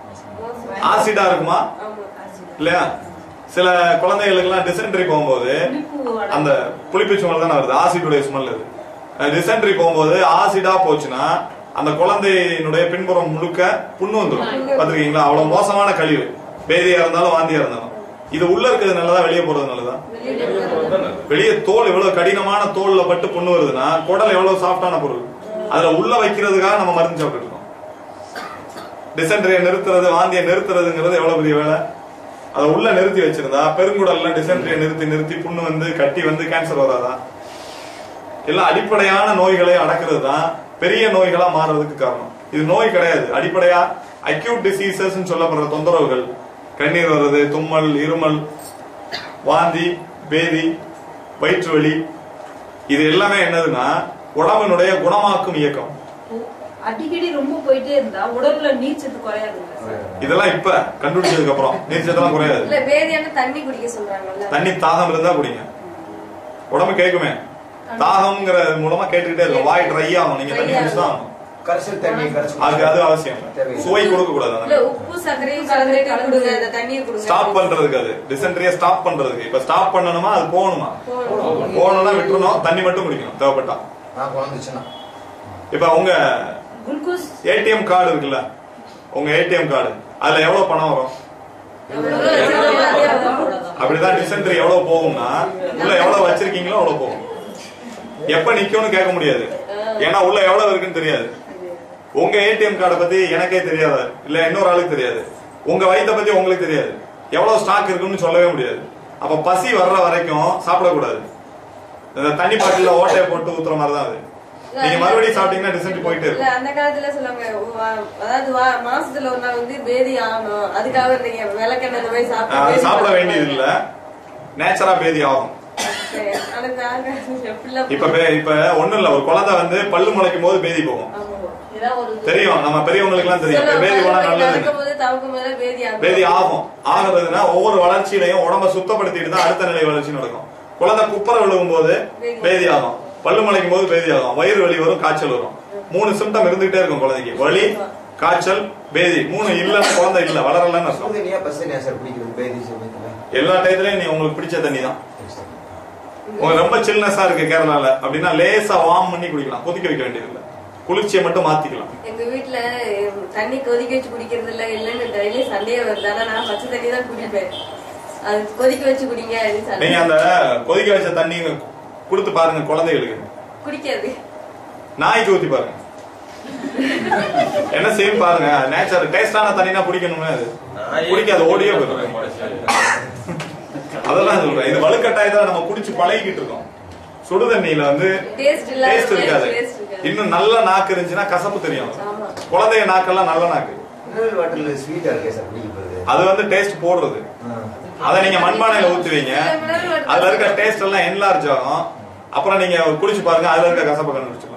ஆசிடா இருக்குமா ஆமா இல்லையா சில குழந்தைகளுக்கு எல்லாம் டிசென்ட்ரி போகும்போது புளிப்பு வடை. அந்த புளிப்பு ஸ்மெல் தானே வருது ஆசிடுடைய ஸ்மெல் இது டிசென்ட்ரி போகும்போது ஆசிடா போச்சுன்னா அந்த குழந்தையினுடைய பின்புறம் முழுக்க புண்ணு வந்துடும் பாத்திருக்கீங்களா அவ்வளவு மோசமான கழிவு பேதியா இருந்தாலும் வாந்தியா இருந்தாலும் இது உள்ள இருக்கிறது நல்லதா வெளியே போறது நல்லதா வெளியே தோல் எவ்வளவு கடினமான தோல்ல பட்டு புண்ணு வருதுன்னா குடல் எவ்வளவு சாஃப்டான பொருள் அதுல உள்ள வைக்கிறதுக்காக நம்ம மருந்து சாப்பிட்டு இருக்கோம் டிசென்ட்ரியை நிறுத்துறது வாந்தியை நிறுத்துறதுங்கிறது எவ்வளவு பெரிய வேலை அதை உள்ள நிறுத்தி வச்சிருந்தா பெருங்குடல்ல டிசென்ட்ரியை நிறுத்தி நிறுத்தி புண்ணு வந்து கட்டி வந்து கேன்சர் வராதா எல்லாம் அடிப்படையான நோய்களை அடக்குறது தான் பெரிய நோய்களா மாறுறதுக்கு காரணம் இது நோய் கிடையாது அடிப்படையா அக்யூட் டிசீசஸ் சொல்லப்படுற தொந்தரவுகள் கண்ணீர் வர்றது தும்மல் இருமல் வாந்தி பேதி வயிற்று வலி இது எல்லாமே என்னதுன்னா உடம்பினுடைய குணமாக்கும் இயக்கம் அடிக்கடி ரொம்ப போயிட்டே இருந்தா உடம்புல நீச்சத்து குறையாதுங்க சார் இதெல்லாம் இப்ப கண்டுபிடிச்சதுக்கு அப்புறம் நீச்சத்தெல்லாம் குறையாது இல்ல பேதியான தண்ணி குடிக்க சொல்றாங்கல்ல தண்ணி தாகம் இருந்தா குடிங்க உடம்பு கேக்குமே தாகம்ங்கிற மூலமா கேட்டுக்கிட்டே இருக்கும் வாய் ட்ரை ஆகும் நீங்க தண்ணி குடிச்சு தான் ஆகணும் கரைசல் தண்ணி கரைசல் அதுக்கு அது அவசியம் தேவையில்லை. சுவை கொடுக்க கூடாது இல்ல அதனால உப்பு சர்க்கரையும் கலந்துட்டு கொடுங்க அந்த தண்ணியை கொடுங்க ஸ்டாப் பண்றதுக்கு அது டிசென்ட்ரியா ஸ்டாப் பண்றதுக்கு இப்ப ஸ்டாப் பண்ணணுமா அது போகணுமா போகணும். போகணும்னா விட்டுறணும் தண்ணி மட்டும் குடிக்கணும் தேவைப்பட்டா நான் குழந்துச்சுன்னா இப்ப உங்க குளுக்கோஸ் ஏடிஎம் கார்டு இருக்குல்ல உங்க ஏடிஎம் கார்டு அதுல எவ்வளவு பணம் வரும் எவ்வளவு வச்சிருக்கோமோ அதே அவ்வளவு. அப்படிதான் டிசென்ட்ரி எவ்வளவு போகும்னா உள்ள எவ்வளவு வச்சிருக்கீங்களோ அவ்வளவு போகும் எப்ப நிக்கும்னு கேட்க முடியாது ஏன்னா உள்ள எவ்வளவு இருக்குன்னு தெரியாது உங்க ஏடிஎம் கார்டை பத்தி எனக்கே தெரியாது இல்ல இன்னொரு ஆளுக்கு தெரியாது உங்க வயித்தை பத்தி உங்களுக்கு தெரியாது எவ்வளவு ஸ்டாக் இருக்குன்னு சொல்லவே முடியாது அப்ப பசி வர்ற வரைக்கும் சாப்பிடக்கூடாது இந்த தண்ணி பாட்டில ஓட்டையை போட்டு ஊத்துற மாதிரி தான் அது நீங்க மறுபடியும் சாப்பிட்டீங்கன்னா டிசென்ட்ரி போயிட்டே இல்ல இருக்கும் அந்த காலத்துல சொல்லுவாங்க வா- அதாவது வா- மாசத்துல ஒரு நாள் வந்து பேதி ஆகணும் அதுக்காக நீங்க விளக்கெண்ணெய் இந்த மாதிரி ஆஹ் அது சாப்பிட்டு சாப்பிட வேண்டியது இல்ல நேச்சரா பேதி ஆகும் சரி, ஆனா நாங்க எப்படிலாம் இப்ப பே- இப்ப ஒண்ணும் இல்ல ஒரு குழந்தை வந்து பல்லு முளைக்கும் போது பேதி போகும் ஆமா. ஏதாவது ஒரு தெரியும் நம்ம பெரியவங்களுக்கு எல்லாம் தெரியும் இப்ப சொல்லுவாங்க, பேதி போனா பல்லு நல்லது நடக்கும்போது தவக்கும் போது பேதி ஆகும். பேதி ஆகும் ஆகுறதுன்னா ஒவ்வொரு வளர்ச்சியிலையும் உடம்ப சுத்தப்படுத்திட்டு தான் அடுத்த நிலை வளர்ச்சி நடக்கும் குழந்தை குப்பரை விழுகும் போது பேதி ஆகும் பல்லு முளைக்கும் போது பேதி ஆகும் வயிறு வலி வரும் காய்ச்சல் வரும் மூணு சிம்டம் இருந்துகிட்டே இருக்கும் குழந்தைக்கு வலி காய்ச்சல் பேதி மூணு இல்லைன்னா குழந்தை இல்ல வளரலன்னு அர்த்தம் சுடுதண்ணியா பஸ் தண்ணியா சார் பிடிக்கிறது பேதி சமயத்துல எல்லா டயத்துலயும் நீ உங்களுக்கு பிடிச்ச தண்ணி தான் உங்களுக்கு ரொம்ப சில்னஸா இருக்கு கேரளால அப்படின்னா லேசா வார்ம் பண்ணி குடிக்கலாம் கொதிக்க வைக்க வேண்டியது இல்ல குளிர்ச்சியை மட்டும் மாத்திக்கலாம் எங்க வீட்டுல உம், தண்ணி கொதிக்க வச்சு குடிக்கிறது இல்ல இல்லன்னு டெய்லி சண்டையே வருது ஆனா நான் பச்சை தண்ணி தான் குடிப்பேன் அது கொதிக்க வச்சு குடிங்க அப்படின்னு சண்டை. நீங்க அந்த கொதிக்க வச்ச தண்ணி கொடுத்து பாருங்க குழந்தைகளுக்கு குடிக்காது நாய்க்கு ஊத்தி பாருங்க என்ன செய்யும் பாருங்க நேச்சர் டேஸ்டான தண்ணினா குடிக்கணுமே அது குடிக்காது ஓடியே போயிடும் அதெல்லாம் சொல்றேன் இது வலுக்கட்டாயத்துல நம்ம குடிச்சு பழகிக்கிட்டு இருக்கோம் சுடு தண்ணியில வந்து டேஸ்ட் இல்ல டேஸ்ட் இருக்காது டேஸ்ட் இருக்காது இன்னும் நல்ல நாக்கு இருந்துச்சுன்னா கசப்பு தெரியும் ஆமா குழந்தைய நாக்கெல்லாம் நல்ல நாக்கு மினரல் வாட்டர்ல ஸ்வீட்டா இருக்கே சார் பிடிக்கிறது அது வந்து டேஸ்ட் போடுறது அதை நீங்க மண்பானையில ஊத்துவீங்க அதுல இருக்க டேஸ்ட் எல்லாம் என்லார்ஜ் ஆகும் அப்புறம் நீங்க குடிச்சு பாருங்க அதுல இருக்க கசப்பை கண்டுபிடிச்சிடலாம்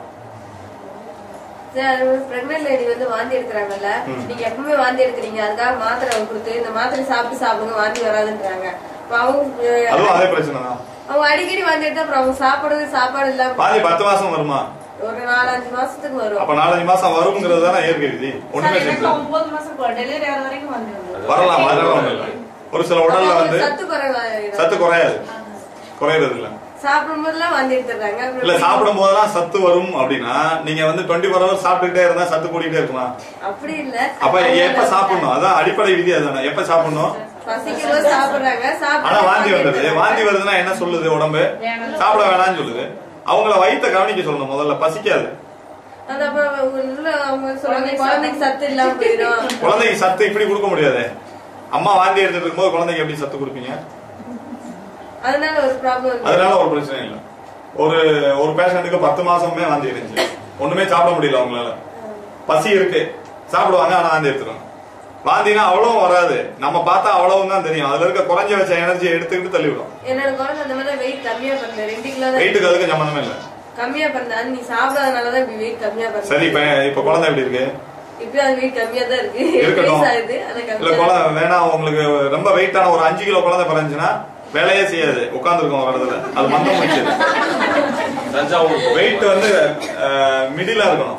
பிரெக்னன்ட் லேடி வந்து வாந்தி எடுக்கிறாங்கல்ல நீங்க எப்பவுமே வாந்தி எடுக்கிறீங்க அதுக்காக மாத்திரை கொடுத்து இந்த மாத்திரை சாப்பிட்டு சாப்பிடுங்க வாந்தி வராதுன்றாங்க அப்ப அவங்க அதுவும் அதே பிரச்சனை தான் அவங்க அடிக்கடி வாந்தி எடுத்தா அப்புறம் அவங்க சாப்பிடுறது சாப்பாடு இல்லாம பாதி பத்து மாசம் வருமா ஒரு நாலஞ்சு மாசத்துக்கு வரும் அப்ப நாலஞ்சு மாசம் வருங்கிறது தானே இயற்கை விதி ஒண்ணுமே சார், எனக்கு செய்யல ஒன்பது மாசம் டெலிவரி ஆகிற வரைக்கும் வந்து வரலாம் வரலாம் ஒண்ணும் இல்ல. ஒரு சில உடல்ல வந்து சத்து குறைவா சத்து குறையாது குறையறது இல்ல சாப்பிடும் போதெல்லாம் வாந்தி எடுத்துறாங்க இல்ல சாப்பிடும் போதெல்லாம் சத்து வரும் அப்படின்னா நீங்க வந்து டுவெண்ட்டி ஃபோர் ஹவர்ஸ் சாப்பிட்டுட்டே இருந்தா சத்து கூடிட்டே இருக்கலாம் அப்படி இல்ல அப்ப எப்ப சாப்பிடணும் அதான் அடிப்படை விதி அதுதானே எப்ப சாப்பிடணும் பசிக்கும் போது சாப்பிடுறாங்க ஆனா சாப்பிட்டு வாந்தி வந்தது வாந்தி வருதுன்னா என்ன சொல்லுது உடம்பு சாப்பிட வேணாம்னு சொல்லுது அவங்கள வயித்தை கவனிக்க சொல்லணும் முதல்ல பசிக்காது அது அப்புறம் உள்ள அவங்க சொல்றாங்க குழந்தைக்கு சத்து இல்லாம போயிடும் குழந்தைக்கு சத்து இப்படி கொடுக்க முடியாது அம்மா வாந்தி எடுத்துட்டு இருக்கும்போது குழந்தைக்கு எப்படி சத்து கொடுப்பீங்க அதனால ஒரு ப்ராப்ளம் அதனால ஒரு பிரச்சனை இல்ல ஒரு ஒரு பேஷண்ட்டுக்கு பத்து மாசமே வாந்தி இருந்துச்சு ஒண்ணுமே சாப்பிட முடியல அவங்களால பசி இருக்கு சாப்பிடுவாங்க ஆனா வாந்தி எடுத்துருவாங்க வாந்தினா அவ்வளவும் வராது நம்ம பார்த்தா அவ்வளவும் தான் தெரியும் அதுல இருக்க குறைஞ்ச வச்ச எனர்ஜியை எடுத்துக்கிட்டு தள்ளிவிடும் என்னோட குழந்தை அந்த மாதிரி வெயிட் கம்மியா பண்ண ரெண்டு கிலோ தான் வெயிட்டுக்கு அதுக்கு சம்மந்தமே இல்ல கம்மியா பண்ணா நீ சாப்பிடாதனாலதான் இப்படி வெயிட் கம்மியா பண்ண சரி இப்ப இப்ப குழந்தை எப்படி இருக்கு இப்பயும் அது வெயிட் கம்மியா தான் இருக்கு இருக்கட்டும் வயசு ஆகுது ஆனா இல்ல கம்மியா குழந்தை வேணாம் உங்களுக்கு ரொம்ப வெயிட்டான ஒரு அஞ்சு கிலோ குழந்தை பிறந்துச்சுன்னா வேலையே செய்யாது உட்காந்துருக்கும் ஒரு இடத்துல அது மந்தம் முடிச்சது தஞ்சாவூர் வெயிட் வந்து மிடிலா இருக்கணும்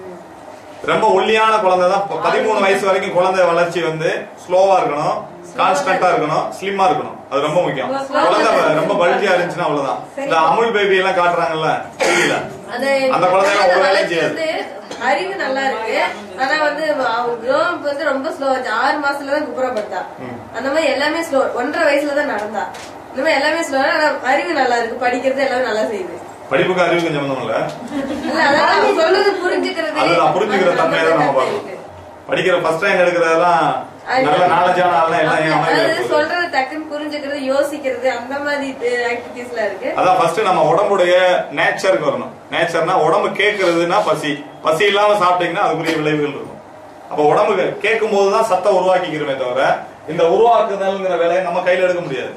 ரொம்ப ஒல்லியான குழந்தை தான் ப- பதிமூணு வயசு வரைக்கும் குழந்தை வளர்ச்சி வந்து ஸ்லோவா இருக்கணும் கான்ஸ்டன்டா இருக்கணும் ஸ்லிம்மா இருக்கணும் அது ரொம்ப முக்கியம் குழந்தை ரொம்ப பல்ஜியா இருந்துச்சுன்னா அவ்வளவுதான் இந்த அமுல் பேபி எல்லாம் காட்டுறாங்கல்ல டிவில அது அந்த குழந்தைங்க ஒரு வேலையும் வளர்ச்சி செய்யாது. வந்து அறிவு நல்லா இருக்கு ஆனா வந்து அவங்க growth வந்து ரொம்ப ஸ்லோ ஆச்சு ஆறு மாசத்துல தான் குப்புறப்பட்டா அந்த மாதிரி எல்லாமே ஸ்லோ ஒன்றரை வயசுல தான் நடந்தா இந்த மாதிரி எல்லாமே ஸ்லோ ஆனா அறிவு நல்லா இருக்கு படிக்கிறது எல்லாமே நல்லா செய்யுது படிப்புக்கு அறிவுக்கு சம்பந்தம் இல்ல இல்ல அதான் அவங்க சொல்றது புரிஞ்சுக்கிறது அதுதான் புரிஞ்சுக்கிற தன்மையை தான் நம்ம பார்க்கணும் படிக்கிற ஃபர்ஸ்ட் ரேங்க் எடுக்கிறதெல்லாம் நல்ல நாலேஜான ஆள்லாம் எல்லாம் ஏன் அமைதியா அதாவது இருப்பாங்க? சொல்றது டக்குன்னு புரிஞ்சுக்கிறது யோசிக்கிறது அந்த மாதிரி ஆக்டிவிட்டிஸ்ல இருக்கு அதான் ஃபர்ஸ்ட் நம்ம உடம்புடைய நேச்சருக்கு வரணும் நேச்சர்னா உடம்பு கேட்கறதுன்னா பசி பசி இல்லாம சாப்பிட்டீங்கன்னா அதுக்குரிய விளைவுகள் இருக்கும் அப்ப உடம்பு கேட்கும் போதுதான் சத்தை உருவாக்கிக்கிறோமே தவிர இந்த உருவாக்குதல்ங்கிற வேலையை நம்ம கையில எடுக்க முடியாது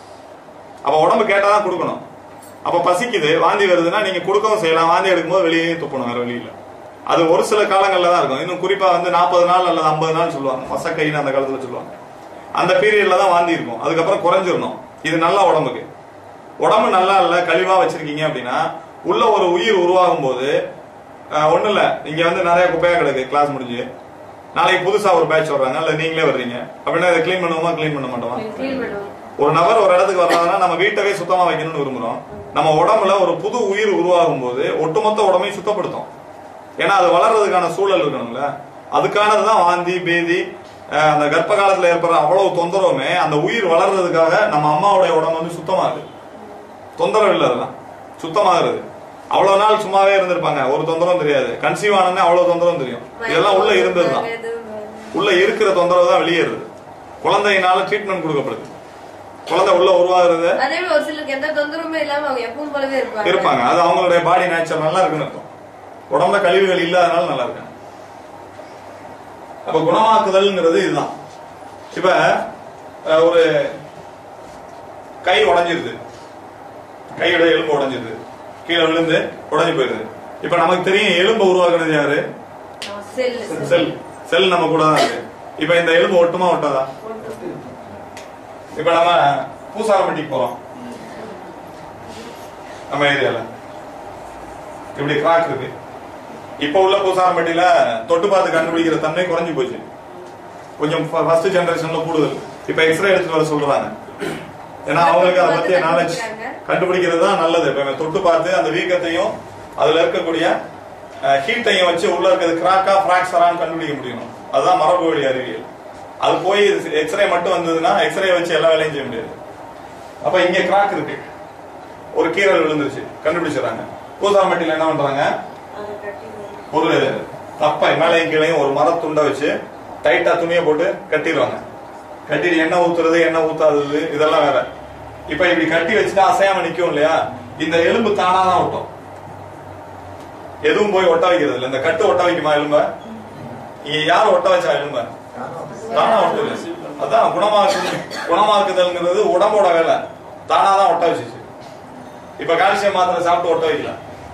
அப்ப உடம்பு கேட்டாதான் கொடுக்கணும் அப்ப பசிக்குது வாந்தி வருதுன்னா நீங்க கொடுக்கவும் செய்யலாம் வாந்தி எடுக்கும்போது வெளியே துப்பணும் வேற வழியில அது ஒரு சில காலங்கள்ல தான் இருக்கும் இன்னும் குறிப்பா வந்து நாற்பது நாள் அல்லது ஐம்பது நாள் சொல்லுவாங்க மசக்கைன்னு அந்த காலத்துல சொல்லுவாங்க அந்த பீரியட்ல தான் வாந்தி இருக்கும் அதுக்கப்புறம் குறைஞ்சிடணும் இது நல்ல உடம்புக்கு உடம்பு நல்லா இல்ல கழிவா வச்சிருக்கீங்க அப்படின்னா உள்ள ஒரு உயிர் உருவாகும் போது அஹ், ஒண்ணும் இல்ல இங்க வந்து நிறைய குப்பையா கிடக்கு கிளாஸ் முடிஞ்சு நாளைக்கு புதுசா ஒரு பேட்ச் வர்றாங்க அல்ல நீங்களே வர்றீங்க அப்படின்னா இதை க்ளீன் பண்ணுவோமா க்ளீன் பண்ண மாட்டோமா ஃபீல் பண்ணுவோம் ஒரு நபர் ஒரு இடத்துக்கு வர்றாங்கன்னா நம்ம வீட்டவே சுத்தமா வைக்கணும்னு விரும்புறோம் நம்ம உடம்புல ஒரு புது உயிர் உருவாகும் போது ஒட்டுமொத்த உடம்பையும் சுத்தப்படுத்தும் ஏன்னா அது வளர்றதுக்கான சூழல் இருக்கணும்ல அதுக்கானதுதான் வாந்தி பேதி அஹ், அந்த கர்ப்ப காலத்துல ஏற்படுற அவ்வளவு தொந்தரவுமே அந்த உயிர் வளர்றதுக்காக நம்ம அம்மாவுடைய உடம்பு வந்து சுத்தமாகுது தொந்தரவு இல்லை அதெல்லாம் சுத்தமாகிறது அவ்வளவு நாள் சும்மாவே இருந்திருப்பாங்க ஒரு தொந்தரவும் தெரியாது கன்சீவ் ஆனே அவ்வளவு தொந்தரவும் தெரியும் இதெல்லாம் உள்ள இருந்ததுதான் உள்ள இருக்கிற தொந்தரவு தான் வெளியேறுது குழந்தையினால ட்ரீட்மெண்ட் கொடுக்கப்படுது குழந்தை உள்ள உருவாகிறது அதே மாதிரி ஒரு சிலருக்கு எந்த தொந்தரவுமே இல்லாம அவங்க எப்பவும் போலவே இருப்பாங்க இருப்பாங்க அது அவங்களுடைய பாடி நேச்சர் நல்லா இருக்குன்னு அர்த்தம் உடம்புல கழிவுகள் இல்லாதனால நல்லா இருக்காங்க அப்ப குணமாக்குதல்ங்கிறது இதுதான் இப்ப அஹ், ஒரு கை உடைஞ்சிருது கையோட எலும்பு உடைஞ்சிருது கீழே விழுந்து உடைஞ்சு போயிருது இப்ப நமக்கு தெரியும் எலும்பு உருவாக்குறது யாரு செல் செல் செல் நம்ம கூட தான் இருக்கு இப்ப இந்த எலும்பு ஒட்டுமா ஒட்டாதா இப்ப நம்ம பூசாரம்பட்டிக்கு போறோம் நம்ம ஏரியால இப்படி கிராக் இருக்கு இப்ப உள்ள பூசாரம்பட்டியில தொட்டு பார்த்து கண்டுபிடிக்கிற தன்மை குறைஞ்சு போச்சு கொஞ்சம் ஃபர்ஸ்ட் ஜெனரேஷன்ல கூடுதல் இப்ப எக்ஸ்ரே எடுத்துட்டு வர சொல்றாங்க ஏன்னா அவங்களுக்கு அதை பத்திய நாலேஜ் கண்டுபிடிக்கிறது தான் நல்லது இப்ப இவன் தொட்டு பார்த்து அந்த வீக்கத்தையும் அதுல இருக்கக்கூடிய ஹீட்டையும் வச்சு உள்ள இருக்கிறது கிராக்கா பிராக்சரான்னு கண்டுபிடிக்க முடியும் அதுதான் மரபு வழி அறிவியல் அது போய் எக்ஸ்ரே மட்டும் வந்ததுன்னா எக்ஸ்ரே வச்சு எல்லா வேலையும் செய்ய முடியாது அப்ப இங்க கிராக் இருக்கு ஒரு கீரல் விழுந்துருச்சு கண்டுபிடிச்சிடறாங்க பூசாரம்பட்டியில என்ன பண்றாங்க ஒரு தப்பாய் மேலையும் கீழையும் ஒரு மரத்துண்டை வச்சு டைட்டா துணியை போட்டு கட்டிடுவாங்க கட்டிட்டு எண்ணெய் ஊத்துறது எண்ணெய் ஊத்தாதது இதெல்லாம் வேற இப்ப இப்படி கட்டி வச்சுட்டா அசையாம நிக்கும் இல்லையா இந்த எலும்பு தானா தான் ஒட்டும் எதுவும் போய் ஒட்ட வைக்கிறது இல்ல இந்த கட்டு ஒட்ட வைக்குமா எலும்ப இங்க யார் ஒட்ட வச்சா எலும்ப தானா ஒட்டுது அதான் குணமாக்கு குணமாக்குதல்ங்கிறது உடம்போட வேலை தானா தான் ஒட்ட வச்சுச்சு இப்ப கால்சியம் மாத்திரை சாப்பிட்டு ஒட்ட வைக்கல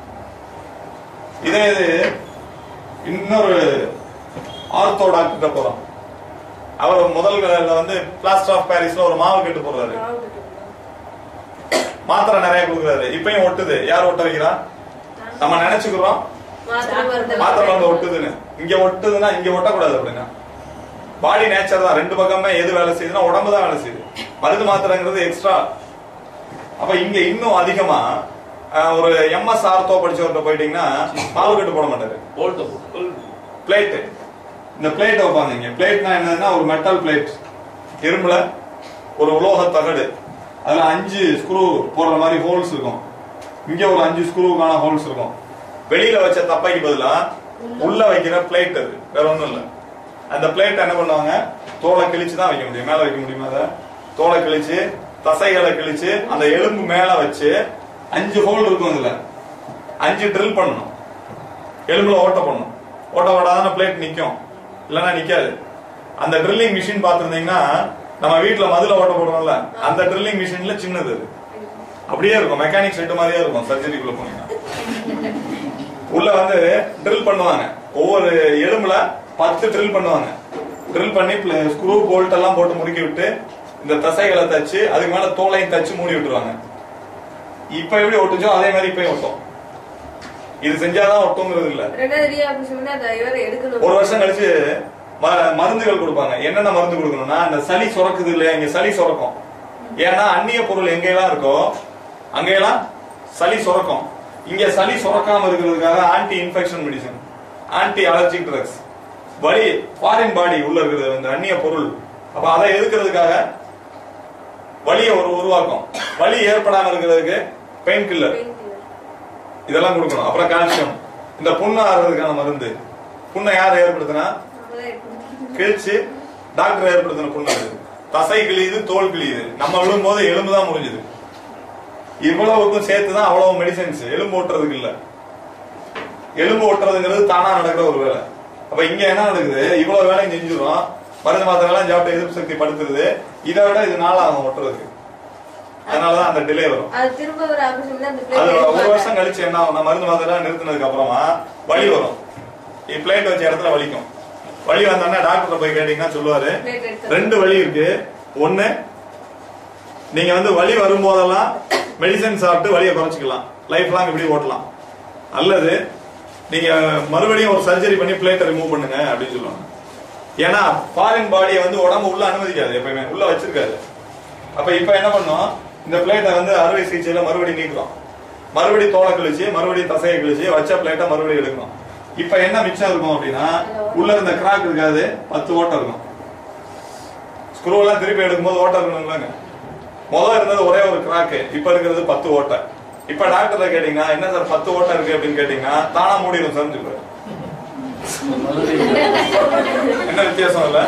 இதே இது இன்னொரு ஆர்த்தோ டாக்டர் போறோம் அவர் முதல் கடையில வந்து பிளாஸ்டர் ஆஃப் பாரிஸ்ல ஒரு மாவு கெட்டு போடுறாரு மாத்திரை நிறைய கொடுக்குறாரு இப்பயும் ஒட்டுது யார் ஒட்ட வைக்கிறா நம்ம நினைச்சுக்கிறோம் மாத்திரை மருந்து மாத்திரை வந்து ஒட்டுதுன்னு இங்க ஒட்டுதுன்னா இங்க ஒட்டக்கூடாது அப்படின்னா பாடி நேச்சர் தான் ரெண்டு பக்கமே எது வேலை செய்யுதுன்னா உடம்பு தான் வேலை செய்யுது மருந்து மாத்திரைங்கிறது எக்ஸ்ட்ரா அப்ப இங்க இன்னும் அதிகமா அஹ், ஒரு எம்எஸ் ஆர்த்தோ படிச்சவர்கிட்ட போயிட்டீங்கன்னா மாவு கட்டு போட மாட்டாரு போல்ட்ட போட்டு பிளேட் இந்த பிளேட் வைப்பாங்க இங்க பிளேட்னா என்னன்னா ஒரு மெட்டல் பிளேட் இரும்புல ஒரு உலோக தகடு அதுல அஞ்சு ஸ்க்ரூ போடுற மாதிரி ஹோல்ஸ் இருக்கும் இங்க ஒரு அஞ்சு ஸ்க்ரூக்கான ஹோல்ஸ் இருக்கும் வெளியில வச்ச தப்பைக்கு பதிலா உள்ள வைக்கிற பிளேட் அது வேற ஒண்ணும் இல்ல அந்த பிளேட் என்ன பண்ணுவாங்க தோலை கிழிச்சு தான் வைக்க முடியும் மேல வைக்க முடியுமா அதை தோலை கிழிச்சு தசைகளை கிழிச்சு அந்த எலும்பு மேல வச்சு அஞ்சு ஹோல் இருக்கும் இதுல அஞ்சு ட்ரில் பண்ணணும் எலும்புல ஓட்ட பண்ணும் ஓட்ட ஓட்டாதான பிளேட் நிக்கும் இல்லைன்னா நிக்காது அந்த ட்ரில்லிங் மிஷின் பார்த்திருந்தீங்கன்னா நம்ம வீட்ல மதுல ஓட்ட போடுறோம்ல அந்த ட்ரில்லிங் மிஷின்ல சின்னது அது அப்படியே இருக்கும் மெக்கானிக் செட் மாதிரியே இருக்கும் சர்ஜரிக்குள்ள போனீங்கன்னா உள்ள வந்து ட்ரில் பண்ணுவாங்க ஒவ்வொரு எலும்புல பத்து ட்ரில் பண்ணுவாங்க ட்ரில் பண்ணி ஸ்க்ரூ போல்ட் எல்லாம் போட்டு முறுக்கி விட்டு இந்த தசைகளை தச்சு அதுக்கு மேல தோலையும் தச்சு மூடி விட்டுருவாங்க இப்ப எப்படி ஒட்டுச்சோ அதே மாதிரி இப்பயும் ஒட்டும் இது செஞ்சாதான் ஒட்டுங்கிறது இல்ல ரெண்டாவது ரீஆபரேஷன் அந்த இவரை எடுக்கணும் ஒரு வருஷம் கழிச்சு ம- மருந்துகள் கொடுப்பாங்க என்னென்ன மருந்து கொடுக்கணும்னா இந்த சளி சுரக்குது இல்லையா இங்க சளி சுரக்கும் ஏன்னா அந்நிய பொருள் எங்கெல்லாம் இருக்கோ அங்கெல்லாம் சளி சுரக்கும் இங்க சளி சுரக்காம இருக்கிறதுக்காக anti infection medicine anti allergic drugs வலி ஃபாரின் பாடி உள்ள இருக்கிறது இந்த அந்நிய பொருள் அப்ப அதை எதுக்கிறதுக்காக வலியை ஒரு உருவாக்கும் வலி ஏற்படாம இருக்கிறதுக்கு பெயின் கில்லர் இதெல்லாம் கொடுக்கணும் அப்புறம் கால்சியம் இந்த புண்ணு ஆறுறதுக்கான மருந்து புண்ணை யார் ஏற்படுத்தினா கிழிச்சு டாக்டர் ஏற்படுத்தின புண்ணு அது தசை கிழியுது தோல் கிழியுது நம்ம விழும்போது எலும்பு தான் முடிஞ்சுது இவ்வளவுக்கும் சேர்த்து தான் அவ்வளவு மெடிசன்ஸ் எலும்பு ஓட்டுறதுக்கு இல்ல எலும்பு ஓட்டுறதுங்கிறது தானா நடக்கிற ஒரு வேலை அப்ப இங்க என்ன நடக்குது இவ்வளவு வேலையும் செஞ்சிடும் மருந்து மாத்திரை எல்லாம் சாப்பிட்டு எதிர்ப்பு சக்தி படுத்துறது இதை விட இது நாளாகும் ஒட்டுறதுக்கு அதனாலதான் அந்த டிலே வரும் அது திரும்ப ஒரு ஆபரேஷன் அந்த அது பிளேட் ஒரு எடுப்பாங்க. வருஷம் கழிச்சு என்ன ஆகும் மருந்து மாத்திரை நிறுத்தினதுக்கு அப்புறமா வலி வரும் பிளேட் வச்ச இடத்துல வலிக்கும் வலி வந்தோடனே டாக்டர் போய் கேட்டீங்கன்னா சொல்லுவாரு பிளேட் எடுத்து ரெண்டு வழி இருக்கு ஒண்ணு நீங்க வந்து வலி வரும்போதெல்லாம் மெடிசன் சாப்பிட்டு வலியை குறைச்சிக்கலாம் லைஃப் லாங் இப்படி ஓட்டலாம் அல்லது நீங்க மறுபடியும் ஒரு சர்ஜரி பண்ணி பிளேட்டை ரிமூவ் பண்ணுங்க அப்படின்னு சொல்லுவாங்க ஏன்னா ஃபாரின் பாடியை வந்து உடம்பு உள்ள அனுமதிக்காது எப்பயுமே உள்ள வச்சிருக்காது அப்ப இப்ப என்ன பண்ணோம் இந்த பிளேட்டை வந்து அறுவை சிகிச்சையில மறுபடியும் நீக்குறோம் மறுபடியும் தோலை கழிச்சு மறுபடியும் தசையை கழிச்சு வச்ச பிளேட்டை மறுபடியும் எடுக்கணும் இப்ப என்ன மிச்சம் இருக்கும் அப்படின்னா உள்ள இருந்த கிராக் இருக்காது பத்து ஓட்டம் இருக்கும் ஸ்க்ரூ எல்லாம் திருப்பி எடுக்கும்போது ஓட்டம் இருக்கணும்லாங்க முதல்ல இருந்தது ஒரே ஒரு கிராக்கு இப்ப இருக்கிறது பத்து ஓட்டை இப்ப டாக்டர்ல கேட்டீங்கன்னா என்ன சார் பத்து ஓட்டை இருக்கு அப்படின்னு கேட்டீங்கன்னா தானா மூடிடும் சார் சொல்லுவாரு என்ன வித்தியாசம் இல்ல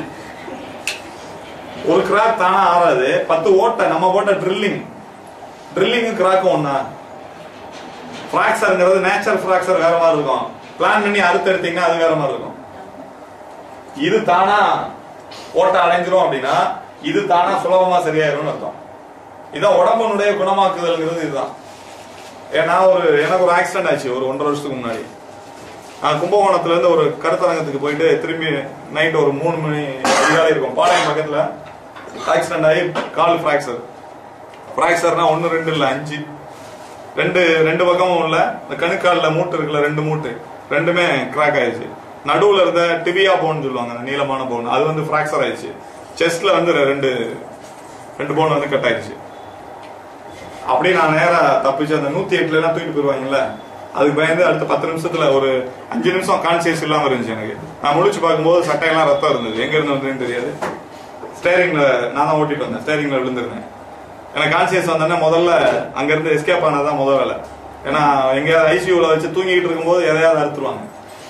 ஒரு கிராக் தானா ஆறாது பத்து ஓட்டை நம்ம போட்ட ட்ரில்லிங் ட்ரில்லிங் கிராக்கும் ஒண்ணா ஃபிராக்சர்ங்கிறது நேச்சர் ஃபிராக்சர் வேற மாதிரி இருக்கும் பிளான் பண்ணி அறுத்து எடுத்தீங்கன்னா அது வேற மாதிரி இருக்கும் இது தானா ஓட்ட அடைஞ்சிரும் அப்படின்னா இது தானா சுலபமா சரியாயிரும்னு அர்த்தம் இதான் உடம்புனுடைய குணமாக்குதல்ங்கிறது இதுதான் ஏன்னா ஒரு எனக்கு ஒரு ஆக்சிடென்ட் ஆச்சு ஒரு ஒன்றரை வருஷத்துக்கு முன்னாடி நான் கும்பகோணத்துல இருந்து ஒரு கருத்தரங்கத்துக்கு போயிட்டு திரும்பி நைட் ஒரு மூணு மணி அதிகாலை இருக்கும் பாளையம் பக்கத்துல ஆக்சிடென்ட் ஆகி கால் ஃபிராக்சர் ஃபிராக்சர்னா ஒன்னு ரெண்டு இல்ல அஞ்சு ரெண்டு ரெண்டு பக்கமும் உள்ள இந்த கணுக்கால்ல மூட்டு இருக்குல்ல ரெண்டு மூட்டு ரெண்டுமே கிராக் ஆயிடுச்சு நடுவுல இருந்த டிபியா போன் சொல்லுவாங்க அந்த நீளமான போன் அது வந்து ஃபிராக்சர் ஆயிடுச்சு செஸ்ட்ல வந்து ரெண்டு ரெண்டு போன் வந்து கட் ஆயிடுச்சு அப்படியே நான் நேரா தப்பிச்சு அந்த நூத்தி எட்டுல எல்லாம் தூக்கிட்டு போயிருவாங்கல்ல அதுக்கு பயந்து அடுத்த பத்து நிமிஷத்துல ஒரு அஞ்சு நிமிஷம் கான்சியஸ் இல்லாம இருந்துச்சு எனக்கு நான் முழிச்சு பார்க்கும்போது சட்டையெல்லாம் ரத்தம் இருந்தது எங்க இருந்து வந்ததுன்னு தெரியாது ஸ்டேரிங்ல நான் தான் ஓட்டிட்டு வந்தேன் ஸ்டேரிங்ல விழுந்திருந்தேன் எனக்கு கான்சியஸ் வந்தோடனே முதல்ல அங்க இருந்து எஸ்கேப் ஆனதான் முதல் வேலை ஏன்னா எங்கேயாவது ஐசியூல வச்சு தூங்கிட்டு இருக்கும்போது எதையாவது அறுத்துருவாங்க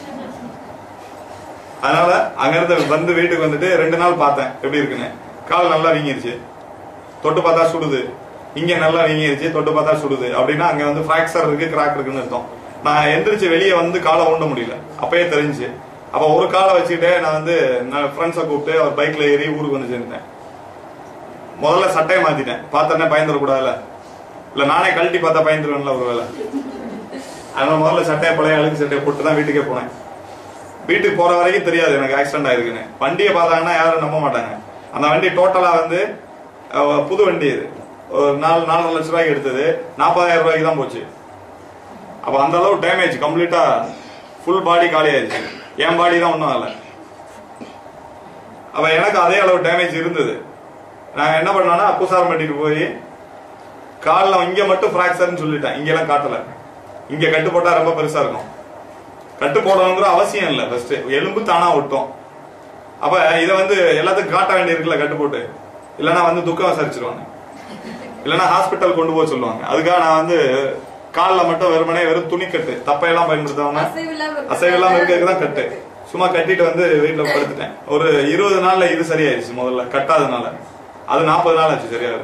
அதனால அங்க இருந்து வந்து வீட்டுக்கு வந்துட்டு ரெண்டு நாள் பார்த்தேன் எப்படி இருக்குன்னு கால் நல்லா வீங்கிருச்சு தொட்டு பார்த்தா சுடுது இங்க நல்லா வீங்கிருச்சு தொட்டு பார்த்தா சுடுது அப்படின்னா அங்க வந்து ஃபிராக்சர் இருக்கு கிராக் இருக்குன்னு அர்த்தம் நான் எந்திரிச்சு வெளியே வந்து காலை ஊண்ட முடியல அப்பயே தெரிஞ்சு அப்ப ஒரு காலை வச்சுக்கிட்டே நான் வந்து ஃப்ரெண்ட்ஸை கூப்பிட்டு அவர் பைக்ல ஏறி ஊருக்கு வந்து சேர்ந்தேன் முதல்ல சட்டையை மாத்திட்டேன் பார்த்தோன்னே பயந்துடக்கூடாதுல இல்ல நானே கழட்டி பார்த்தா பயந்துருவேன்ல ஒரு வேலை அதனால முதல்ல சட்டையை பழைய அழுக்கு சட்டையை போட்டு தான் வீட்டுக்கே போனேன் வீட்டுக்கு போற வரைக்கும் தெரியாது எனக்கு ஆக்சிடென்ட் ஆயிருக்குன்னு வண்டியை பார்த்தாங்கன்னா யாரும் நம்ப மாட்டாங்க அந்த வண்டி டோட்டலா வந்து அஹ், புது வண்டி இது ஒரு நாலு நாலரை லட்ச ரூபாய்க்கு எடுத்தது நாற்பதாயிரம் ரூபாய்க்கு தான் போச்சு அப்ப அந்த அளவு டேமேஜ் கம்ப்ளீட்டா ஃபுல் பாடி காலி ஆயிடுச்சு என் பாடி தான் ஒன்றும் ஆகல அப்ப எனக்கு அதே அளவு டேமேஜ் இருந்தது நான் என்ன பண்ணேன்னா அப்புசாரம் பண்ணிட்டு போய் காலில் இங்க மட்டும் ஃபிராக்சர்னு சொல்லிட்டேன் இங்கெல்லாம் காட்டல இங்க கட்டு போட்டா ரொம்ப பெருசா இருக்கும் கட்டு போடணுங்கிற அவசியம் இல்ல ஃபர்ஸ்ட் எலும்பு தானா ஒட்டும் அப்ப இத வந்து எல்லாத்துக்கும் காட்ட வேண்டியிருக்குல்ல கட்டு போட்டு இல்லனா வந்து துக்கம் விசாரிச்சிருவாங்க இல்லனா ஹாஸ்பிட்டல் கொண்டு போக சொல்லுவாங்க அதுக்காக நான் வந்து கால்ல மட்டும் வெறுமனே வெறும் துணிக்கட்டு தப்பையெல்லாம் பயன்படுத்தாம அசைவில்லாம இருக்கிறது. அசைவில்லாம இருக்கிறதுக்கு தான் கட்டு சும்மா கட்டிட்டு வந்து வீட்டுல படுத்துட்டேன் ஒரு இருபது நாள்ல இது சரியாயிருச்சு முதல்ல கட்டாதனால அது நாற்பது நாள் ஆச்சு சரியாது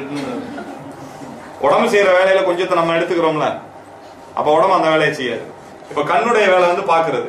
உடம்பு செய்யற வேலையில கொஞ்சத்தை நம்ம எடுத்துக்கிறோம்ல அப்ப உடம்பு அந்த வேலையை செய்யாது இப்ப கண்ணுடைய வேலை வந்து பாக்குறது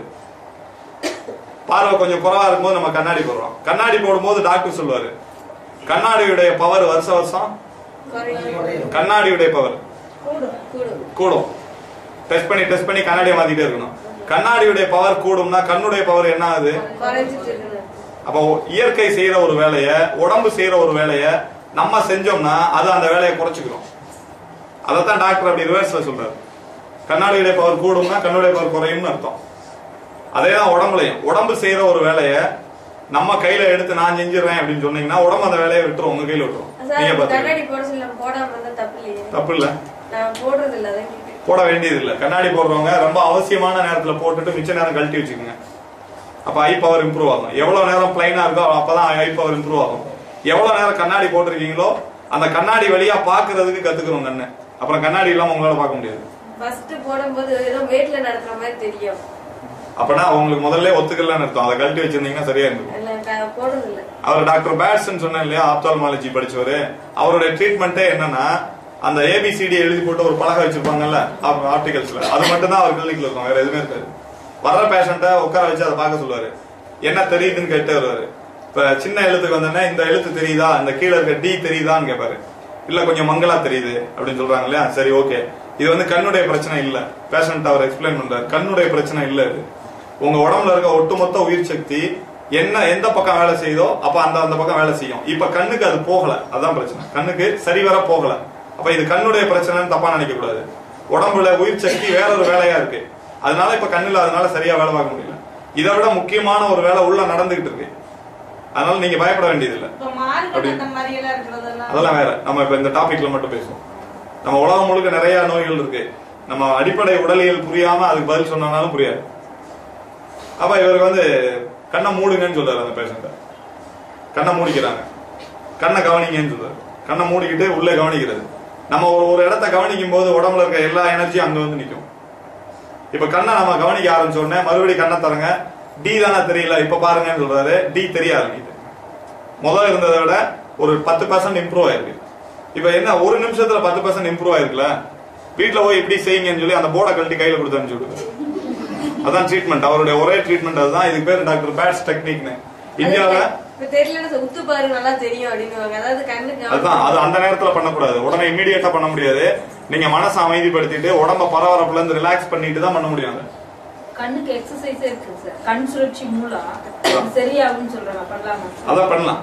பார்வை கொஞ்சம் குறைவா இருக்கும்போது நம்ம கண்ணாடி போடுறோம் கண்ணாடி போடும்போது டாக்டர் சொல்லுவாரு கண்ணாடியுடைய பவர் வருஷ வருஷம் குறையும். கண்ணாடியுடைய பவர் கூடும் கூடும் கூடும் டெஸ்ட் பண்ணி டெஸ்ட் பண்ணி கண்ணாடியை மாத்திட்டே இருக்கணும் கண்ணாடியுடைய பவர் கூடும்னா கண்ணுடைய பவர் என்ன ஆகுது குறைஞ்சிட்டு இருக்குது அப்போ இயற்கை செய்யற ஒரு வேலைய உடம்பு செய்யற ஒரு வேலைய நம்ம செஞ்சோம்னா அது அந்த வேலையை குறைச்சிக்கிறோம் அதைத்தான் டாக்டர் அப்படி ரிவர்ஸ்ல சொல்றாரு கண்ணாடியுடைய பவர் கூடும்னா கண்ணுடைய பவர் குறையும்னு அர்த்தம் அதேதான் உடம்புலையும் உடம்பு செய்யற ஒரு வேலைய நம்ம கையில எடுத்து நான் செஞ்சிடறேன் அப்படின்னு சொன்னீங்கன்னா உடம்பு அந்த வேலையை விட்டுரும் உங்க கையில விட்டுரும் சார், நீங்க பாத்துக்கோங்க கண்ணாடி போட சொல்ல போடாம இருந்தா தப்பு இல்லையே தப்பு இல்ல நான் போடுறது இல்ல அதான் கேட்டேன் போட வேண்டியது இல்ல கண்ணாடி போடுறவங்க ரொம்ப அவசியமான நேரத்துல போட்டுட்டு மிச்ச நேரம் கழட்டி வச்சுக்கோங்க அப்ப ஐ பவர் இம்ப்ரூவ் ஆகும் எவ்வளவு நேரம் பிளைனா இருக்கோ அப்பதான் ஐ பவர் இம்ப்ரூவ் ஆகும் எவ்வளவு நேரம் கண்ணாடி போட்டிருக்கீங்களோ அந்த கண்ணாடி வழியா பாக்குறதுக்கு கத்துக்கிறோம் கண்ணு அப்புறம் கண்ணாடி இல்லாம உங்களால பார்க்க முடியாது ஃபர்ஸ்ட் போடும்போது ஏதோ வெயிட்ல நடக்கிற மாதிரி தெரியும் அப்பனா உங்களுக்கு முதல்ல ஒத்துக்கலன்னு அர்த்தம் அதை கழட்டி வச்சிருந்தீங்கன்னா சரியா இருந்திருக்கும் இல்ல க- போடுறது இல்ல அவர் டாக்டர் பேட்ஸ்ன்னு சொன்னேன் இல்லையா ஆப்தால்மாலஜி படிச்சவரு அவருடைய ட்ரீட்மெண்ட்டே என்னன்னா அந்த ஏபிசிடி எழுதி போட்டு ஒரு பலகை வச்சிருப்பாங்கல்ல ஆர்டிகல்ஸ்ல அது மட்டும் தான் அவர் கிளினிக்ல இருக்கும் வேற எதுவுமே இருக்காது வர்ற பேஷண்ட்டை உட்கார வச்சு அதை பார்க்க சொல்லுவாரு என்ன தெரியுதுன்னு கேட்டு வருவாரு இப்ப சின்ன எழுத்துக்கு வந்தோடனே இந்த எழுத்து தெரியுதா இந்த கீழே இருக்க டி தெரியுதான்னு கேட்பாரு இல்ல கொஞ்சம் மங்களா தெரியுது அப்படின்னு சொல்றாங்க இல்லையா சரி ஓகே இது வந்து கண்ணுடைய பிரச்சனை இல்ல பேஷண்ட் அவர் எக்ஸ்பிளைன் பண்றாரு கண்ணுடைய பிரச்சனை இல்ல இது உங்க உடம்புல இருக்க ஒட்டுமொத்த உயிர் சக்தி என்ன எந்த பக்கம் வேலை செய்யுதோ அப்ப அந்த அந்த பக்கம் வேலை செய்யும் இப்ப கண்ணுக்கு அது போகல அதான் பிரச்சனை கண்ணுக்கு சரிவர போகல அப்ப இது கண்ணுடைய பிரச்சனைன்னு தப்பா நினைக்க கூடாது உடம்புல உயிர் சக்தி வேற ஒரு வேலையா இருக்கு அதனால இப்ப கண்ணுல அதனால சரியா வேலை பார்க்க முடியல இதை விட முக்கியமான ஒரு வேலை உள்ள நடந்துகிட்டு இருக்கு அதனால நீங்க பயப்பட வேண்டியது இல்ல இப்ப மார்க்கெட் அப்படி. அந்த மாதிரி எல்லாம் இருக்கிறதெல்லாம் அதெல்லாம் வேற நம்ம இப்ப இந்த டாபிக்ல மட்டும் பேசுவோம் நம்ம உலகம் முழுக்க நிறைய நோய்கள் இருக்கு நம்ம அடிப்படை உடலியல் புரியாம அதுக்கு பதில் சொன்னாலும் புரியாது அப்ப இவருக்கு வந்து கண்ணை மூடுங்கன்னு சொல்றாரு அந்த பேஷண்ட கண்ணை மூடிக்கிறாங்க கண்ணை கவனிங்கன்னு சொல்றாரு கண்ணை மூடிக்கிட்டு உள்ளே கவனிக்கிறது நம்ம ஒரு ஒரு இடத்த கவனிக்கும் போது உடம்புல இருக்க எல்லா எனர்ஜியும் அங்க வந்து நிக்கும் இப்ப கண்ணை நம்ம கவனிக்க ஆரம்பிச்ச உடனே மறுபடியும் கண்ணை தரங்க டி தானே தெரியல இப்ப பாருங்கன்னு சொல்றாரு டி தெரிய ஆரம்பிக்குது முதல்ல இருந்ததை விட ஒரு பத்து பர்சன்ட் இம்ப்ரூவ் ஆயிருக்கு இப்ப என்ன ஒரு நிமிஷத்துல பத்து பர்சன்ட் இம்ப்ரூவ் ஆயிருக்குல்ல வீட்ல போய் இப்படி செய்யுங்கன்னு சொல்லி அந்த போர்டை கழட்டி கையில கொடுத்து அனுப்பிச்சு விடுங்க அதான் ட்ரீட்மெண்ட் அவருடைய ஒரே ட்ரீட்மெண்ட் அதுதான் இதுக்கு பேர் டாக்டர் பேட்ஸ் டெக்னிக்னு இந்தியாவுல இப்ப தெரியலன்னு சொல்ல, உத்து பாரு நல்லா தெரியும் அப்படின்னு அதாவது கண்ணுக்கு அதுதான் அது அந்த நேரத்துல பண்ணக்கூடாது உடனே இமீடியட்டா பண்ண முடியாது நீங்க மனசை அமைதிப்படுத்திட்டு உடம்ப பரபரப்புல இருந்து ரிலாக்ஸ் பண்ணிட்டு தான் பண்ண முடியும் அதை. கண்ணுக்கு எக்ஸசைஸே இருக்கு சார் கண் சுழற்சி மூலம் இது சரியாகும்னு சொல்றாங்க பண்ணலாமா அதான் பண்ணலாம்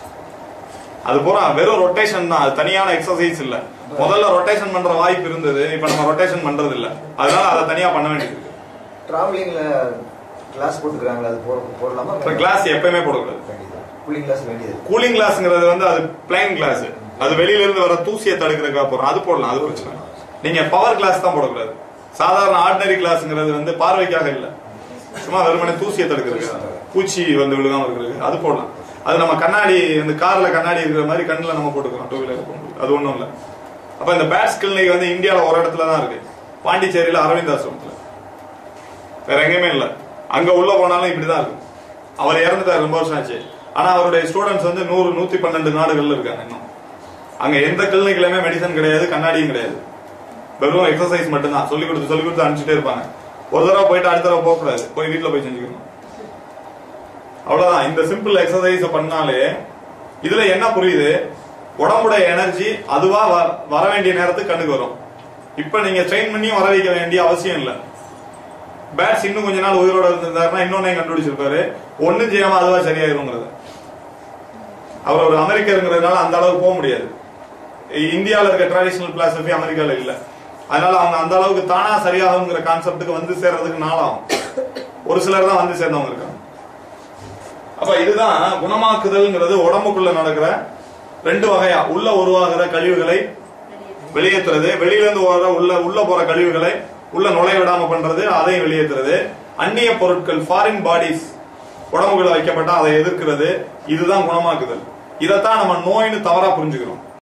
அது பூரா வெறும் ரொட்டேஷன் தான் அது தனியான எக்ஸசைஸ் இல்ல முதல்ல ரொட்டேஷன் பண்ற வாய்ப்பு இருந்தது இப்ப நம்ம ரொட்டேஷன் பண்றது இல்ல அதனால அதை தனியா பண்ண வேண்டியது இருக்கு. டிராவலிங்ல கிளாஸ் போட்டுக்கிறாங்களா அது போட போடலாமா இப்ப கிளாஸ் எப்பயுமே போடக்கூடாது வேண்டியது கூலிங் கிளாஸ் வேண்டியது கூலிங் கிளாஸ்ங்கிறது வந்து அது பிளைன் கிளாஸ் அது வெளியில இருந்து வர தூசியை தடுக்கிறதுக்காக போறோம் அது போடலாம் அது பிரச்சனை இல்ல. நீங்க பவர் கிளாஸ் தான் போடக்கூடாது சாதாரண ஆர்டினரி கிளாஸ்ங்கிறது வந்து பார்வைக்காக இல்ல சும்மா வெறுமனே தூசியை தடுக்கிறதுக்கு பூச்சி வந்து விழுகாம இருக்கிறது அது போடலாம் அது நம்ம கண்ணாடி இந்த கார்ல கண்ணாடி இருக்கிற மாதிரி கண்ணுல நம்ம போட்டுக்கிறோம் டூ வீலர் அது ஒண்ணும் இல்ல அப்ப இந்த பேட்ஸ் கிளினிக் வந்து இந்தியால ஒரு இடத்துல தான் இருக்கு பாண்டிச்சேரியில அரவிந்த் ஆசிரமத்துல வேற எங்கேயுமே இல்ல அங்க உள்ள போனாலும் இப்படிதான் இருக்கும் அவர் இறந்துட்டார் ரொம்ப வருஷம் ஆச்சு ஆனா அவருடைய ஸ்டூடெண்ட்ஸ் வந்து நூறு நூத்தி பன்னெண்டு நாடுகள்ல இருக்காங்க இன்னும் அங்க எந்த கிளினிக்லயுமே மெடிசன் கிடையாது கண்ணாடியும் கிடையாது வெறும் எக்ஸசைஸ் மட்டும்தான் சொல்லி கொடுத்து சொல்லி கொடுத்து அனுப்பிச்சிட்டே இருப்பாங்க ஒரு தடவை போயிட்டு அடுத்த தடவை போக கூடாது போய் வீட்டுல போய் செஞ்சுக்கணும் அவ்வளவுதான் இந்த சிம்பிள் எக்ஸசைஸ் பண்ணாலே இதுல என்ன புரியுது உடம்புடைய எனர்ஜி அதுவா வ- வர வேண்டிய நேரத்துக்கு கண்ணுக்கு வரும் இப்ப நீங்க ட்ரெயின் பண்ணியும் வர வைக்க வேண்டிய அவசியம் இல்ல பேட்ஸ் இன்னும் கொஞ்ச நாள் உயிரோட இருந்திருந்தாருன்னா இன்னொன்னு கண்டுபிடிச்சிருப்பாரு ஒண்ணும் செய்யாம அதுவா சரியாயிருங்கிறது அவர் ஒரு அமெரிக்கருங்கிறதுனால அந்த அளவுக்கு போக முடியாது இந்தியால இருக்க ட்ரெடிஷனல் பிலாசபி அமெரிக்கால இல்ல அதனால அவங்க அந்த அளவுக்கு தானா சரியாகுங்கிற கான்செப்டுக்கு வந்து சேர்றதுக்கு நாளாகும் ஒரு சிலர் தான் வந்து சேர்ந்தவங்க இருக்காங்க அப்ப இதுதான் குணமாக்குதல்ங்கிறது உடம்புக்குள்ள நடக்கிற ரெண்டு வகையா உள்ள உருவாகிற கழிவுகளை வெளியேற்றுறது வெளியில இருந்து வர உள்ள உள்ள போற கழிவுகளை உள்ள நுழைய விடாம பண்றது அதையும் வெளியேற்றுறது அந்நிய பொருட்கள் ஃபாரின் பாடிஸ் உடம்புக்குள்ள வைக்கப்பட்டா அதை எதிர்க்கிறது இதுதான் குணமாக்குதல் இதைத்தான் நம்ம நோய்னு தவறா புரிஞ்சுக்கிறோம்